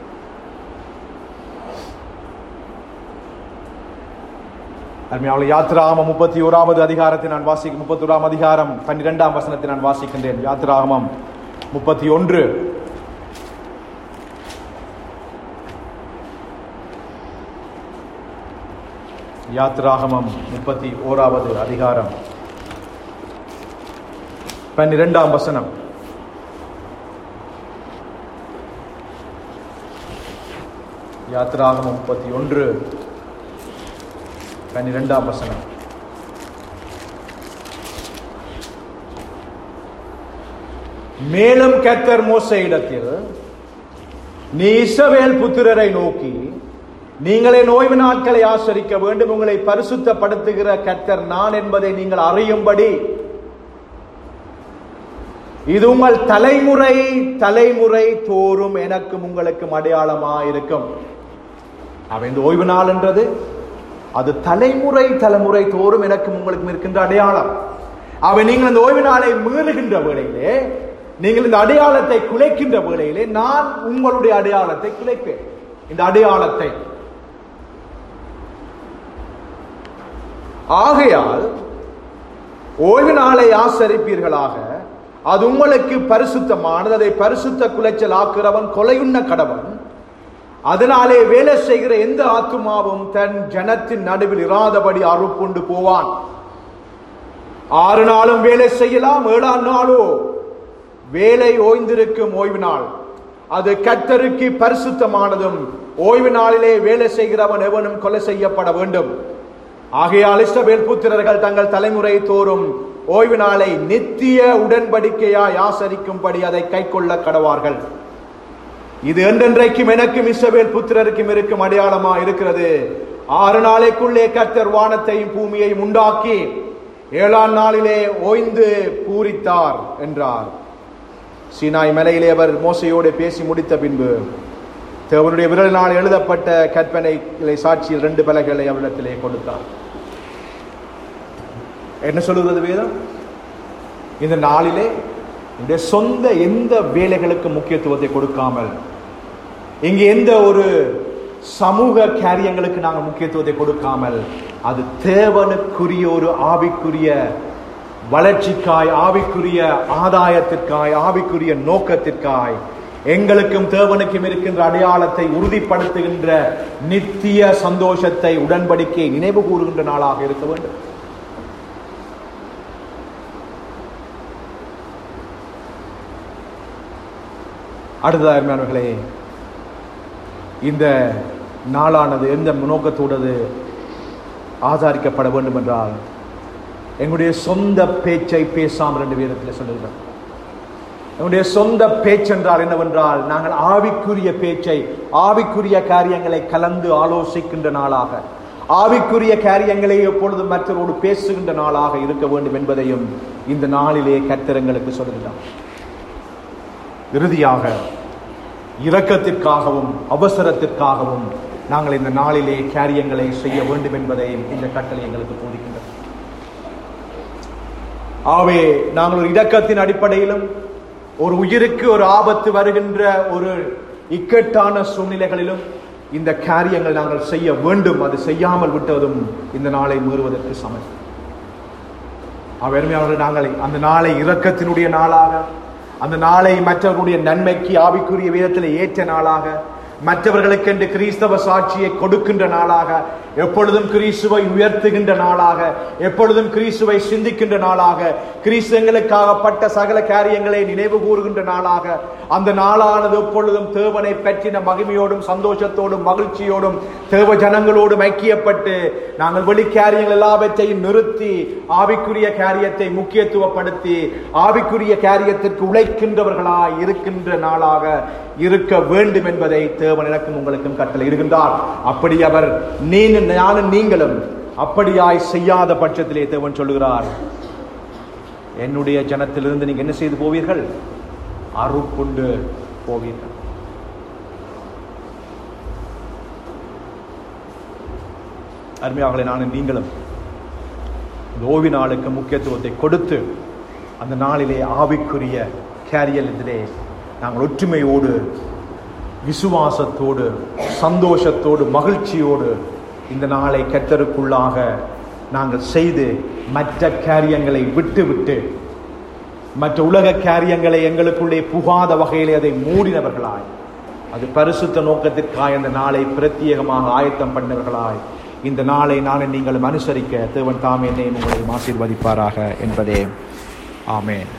[SPEAKER 1] அருமையாவளை யாத்ராகமம் முப்பத்தி ஓராவது அதிகாரத்தை நான் வாசி முப்பத்தி ஓராம் அதிகாரம் பன்னிரெண்டாம் வசனத்தை நான் வாசிக்கின்றேன் யாத்ராகமம் முப்பத்தி ஒன்று யாத்ராகமம் முப்பத்தி ஓராவது அதிகாரம் பன்னிரெண்டாம் வசனம் யாத்ராகமம் முப்பத்தி ஒன்று பன்னிரெண்டாம் வசனம் மேலும் கத்தர் மோசையிடத்தில் நீ இஸ்ரவேல் புத்திரரை நோக்கி நீங்களே நோய்வு நாட்களை ஆசரிக்க வேண்டும் உங்களை பரிசுத்தப்படுத்துகிற கர்த்தர் நான் என்பதை நீங்கள் அறியும்படி இது உங்கள் தலைமுறை தலைமுறை தோறும் எனக்கும் உங்களுக்கும் அடையாளமா இருக்கும் அவன் இந்த ஓய்வு நாள் என்றது அது தலைமுறை தலைமுறை தோறும் எனக்கும் உங்களுக்கும் இருக்கின்ற அடையாளம் அவன் நீங்கள் இந்த ஓய்வு நாளை மீறுகின்ற வேளையிலே நீங்கள் இந்த அடையாளத்தை குலைக்கின்ற வேளையிலே நான் உங்களுடைய அடையாளத்தை குலைப்பேன் இந்த அடையாளத்தை ஆகையால் ஓய்வு நாளை ஆசரிப்பீர்களாக அது உங்களுக்கு பரிசுத்தமானது அதை பரிசுத்த குலைச்சல் ஆக்குறவன் கொலையுண்ண கடவன் அதனாலே வேலை செய்கிற எந்த ஆத்துமாவும் தன் ஜனத்தின் நடுவில் இராதபடி அறுப்புண்டு போவான் ஆறு நாளும் வேலை செய்யலாம் ஏழாம் நாளோ வேலை ஓய்ந்திருக்கும் ஓய்வு நாள் அது கர்த்தருக்கு பரிசுத்தமானதும் ஓய்வு நாளிலே வேலை செய்கிறவன் எவனும் கொலை செய்யப்பட வேண்டும் ஆகையால் இஸ்ரவேல் புத்திரர்கள் தங்கள் தலைமுறை தோறும் ஓய்வு நாளை நித்திய உடன்படிக்கையாய் ஆசரிக்கும்படி அதை கைக்கொள்ள கடவார்கள் இது என்றென்றைக்கும் எனக்கும் இஸ்ரவேல் புத்திரருக்கும் இருக்கும் அடையாளமா இருக்கிறது ஆறு நாளைக்குள்ளே கர்த்தர் வானத்தையும் பூமியையும் உண்டாக்கி ஏழாம் நாளிலே ஓய்ந்து பூரித்தார் என்றார் சீனாய் மலையிலே அவர் மோசையோடு பேசி முடித்த பின்பு தேவனுடைய விரலினால் எழுதப்பட்ட கற்பனைகளை சாட்சியில் ரெண்டு பலகைகளை அவரிடத்திலே கொடுத்தார் என்ன சொல்லுகிறது வேதம் இந்த நாளிலே இந்த சொந்த எந்த வேலைகளுக்கு முக்கியத்துவத்தை கொடுக்காமல் இங்கு எந்த ஒரு சமூக காரியங்களுக்கு நாங்கள் முக்கியத்துவத்தை கொடுக்காமல் அது தேவனுக்குரிய ஒரு ஆவிக்குரிய வளர்ச்சிக்காய் ஆவிக்குரிய ஆதாயத்திற்காய் ஆவிக்குரிய நோக்கத்திற்காய் எங்களுக்கும் தேவனுக்கும் இருக்கின்ற அடையாளத்தை உறுதிப்படுத்துகின்ற நித்திய சந்தோஷத்தை உடன்படிக்கை நினைவு கூறுகின்ற நாளாக இருக்க வேண்டும் அடுத்த அருமையானவர்களே இந்த நாளானது எந்த நோக்கத்தோடது ஆதாரிக்கப்பட வேண்டும் என்றால் எங்களுடைய சொந்த பேச்சை பேசாமல் ரெண்டு வேதத்தில் சொல்லுகிறோம் எங்களுடைய சொந்த பேச்சென்றால் என்னவென்றால் நாங்கள் ஆவிக்குரிய பேச்சை ஆவிக்குரிய காரியங்களை கலந்து ஆலோசிக்கின்ற நாளாக ஆவிக்குரிய காரியங்களை எப்பொழுதும் மற்றவரோடு பேசுகின்ற நாளாக இருக்க வேண்டும் என்பதையும் இந்த நாளிலே கத்திரங்களுக்கு சொல்லுகிறார் இறுதியாக இரக்கத்திற்காகவும் அவசரத்திற்காகவும் நாங்கள் இந்த நாளிலே காரியங்களை செய்ய வேண்டும் என்பதையும் இந்த கட்டளை எங்களுக்கு போதிக்கின்றது ஆகவே நாங்கள் ஒரு இரக்கத்தின் அடிப்படையிலும் ஒரு உயிருக்கு ஒரு ஆபத்து வருகின்ற ஒரு இக்கட்டான சூழ்நிலைகளிலும் இந்த காரியங்கள் நாங்கள் செய்ய வேண்டும் அது செய்யாமல் விட்டதும் இந்த நாளை மீறுவதற்கு சமம் அவ்வருமையாளர்கள் நாங்கள் அந்த நாளை இரக்கத்தினுடைய நாளாக அந்த நாளை மற்றவர்களுடைய நன்மைக்கு ஆவிக்குரிய விதத்தில் ஏற்ற நாளாக மற்றவர்களுக்கென்று கிறிஸ்தவ சாட்சியை கொடுக்கின்ற நாளாக எப்பொழுதும் கிறிஸ்துவை உயர்த்துகின்ற நாளாக எப்பொழுதும் கிறிஸ்துவை சிந்திக்கின்ற நாளாக கிறிஸ்து எங்களுக்காக பட்ட சகல காரியங்களை நினைவு கூறுகின்ற நாளாக அந்த நாளானது எப்பொழுதும் தேவனை பற்றின மகிமையோடும் சந்தோஷத்தோடும் மகிழ்ச்சியோடும் தேவ ஜனங்களோடும் ஐக்கியப்பட்டு நாங்கள் வெளி காரியங்கள் எல்லாவற்றையும் நிறுத்தி ஆவிக்குரிய காரியத்தை முக்கியத்துவப்படுத்தி ஆவிக்குரிய காரியத்திற்கு உழைக்கின்றவர்களாய் இருக்கின்ற நாளாக இருக்க வேண்டும் என்பதை தேவன் எனக்கும் உங்களுக்கும் கட்டளை இடுகின்றார் அப்படி அவர் நீ நானும் நீங்களும் அப்படியாய் செய்யாத பட்சத்திலே தேவன் சொல்லுகிறார் என்னுடைய ஜனத்திலிருந்து நீங்க என்ன செய்து போவீர்கள் அருப்புண்டு போவீர்கள் அருமையாகலை நானும் நீங்களும் இந்த ஓய்வு நாளுக்கு முக்கியத்துவத்தை கொடுத்து அந்த நாளிலே ஆவிக்குரிய கேரியலிலே நாங்கள் ஒற்றுமையோடு விசுவாசத்தோடு சந்தோஷத்தோடு மகிழ்ச்சியோடு இந்த நாளை கத்தருக்குள்ளாக நாங்கள் செய்து மற்ற காரியங்களை விட்டு விட்டு மற்ற உலக காரியங்களை எங்களுக்குள்ளே புகாத வகையிலே அதை மூடினவர்களாய் அது பரிசுத்த நோக்கத்திற்காய் அந்த நாளை பிரத்யேகமாக ஆயத்தம் பண்ணவர்களாய் இந்த நாளை நான் நீங்களும் அனுசரிக்க தேவன் தாமே என்னை உங்களை ஆசீர்வதிப்பாராக என்பதே ஆமேன்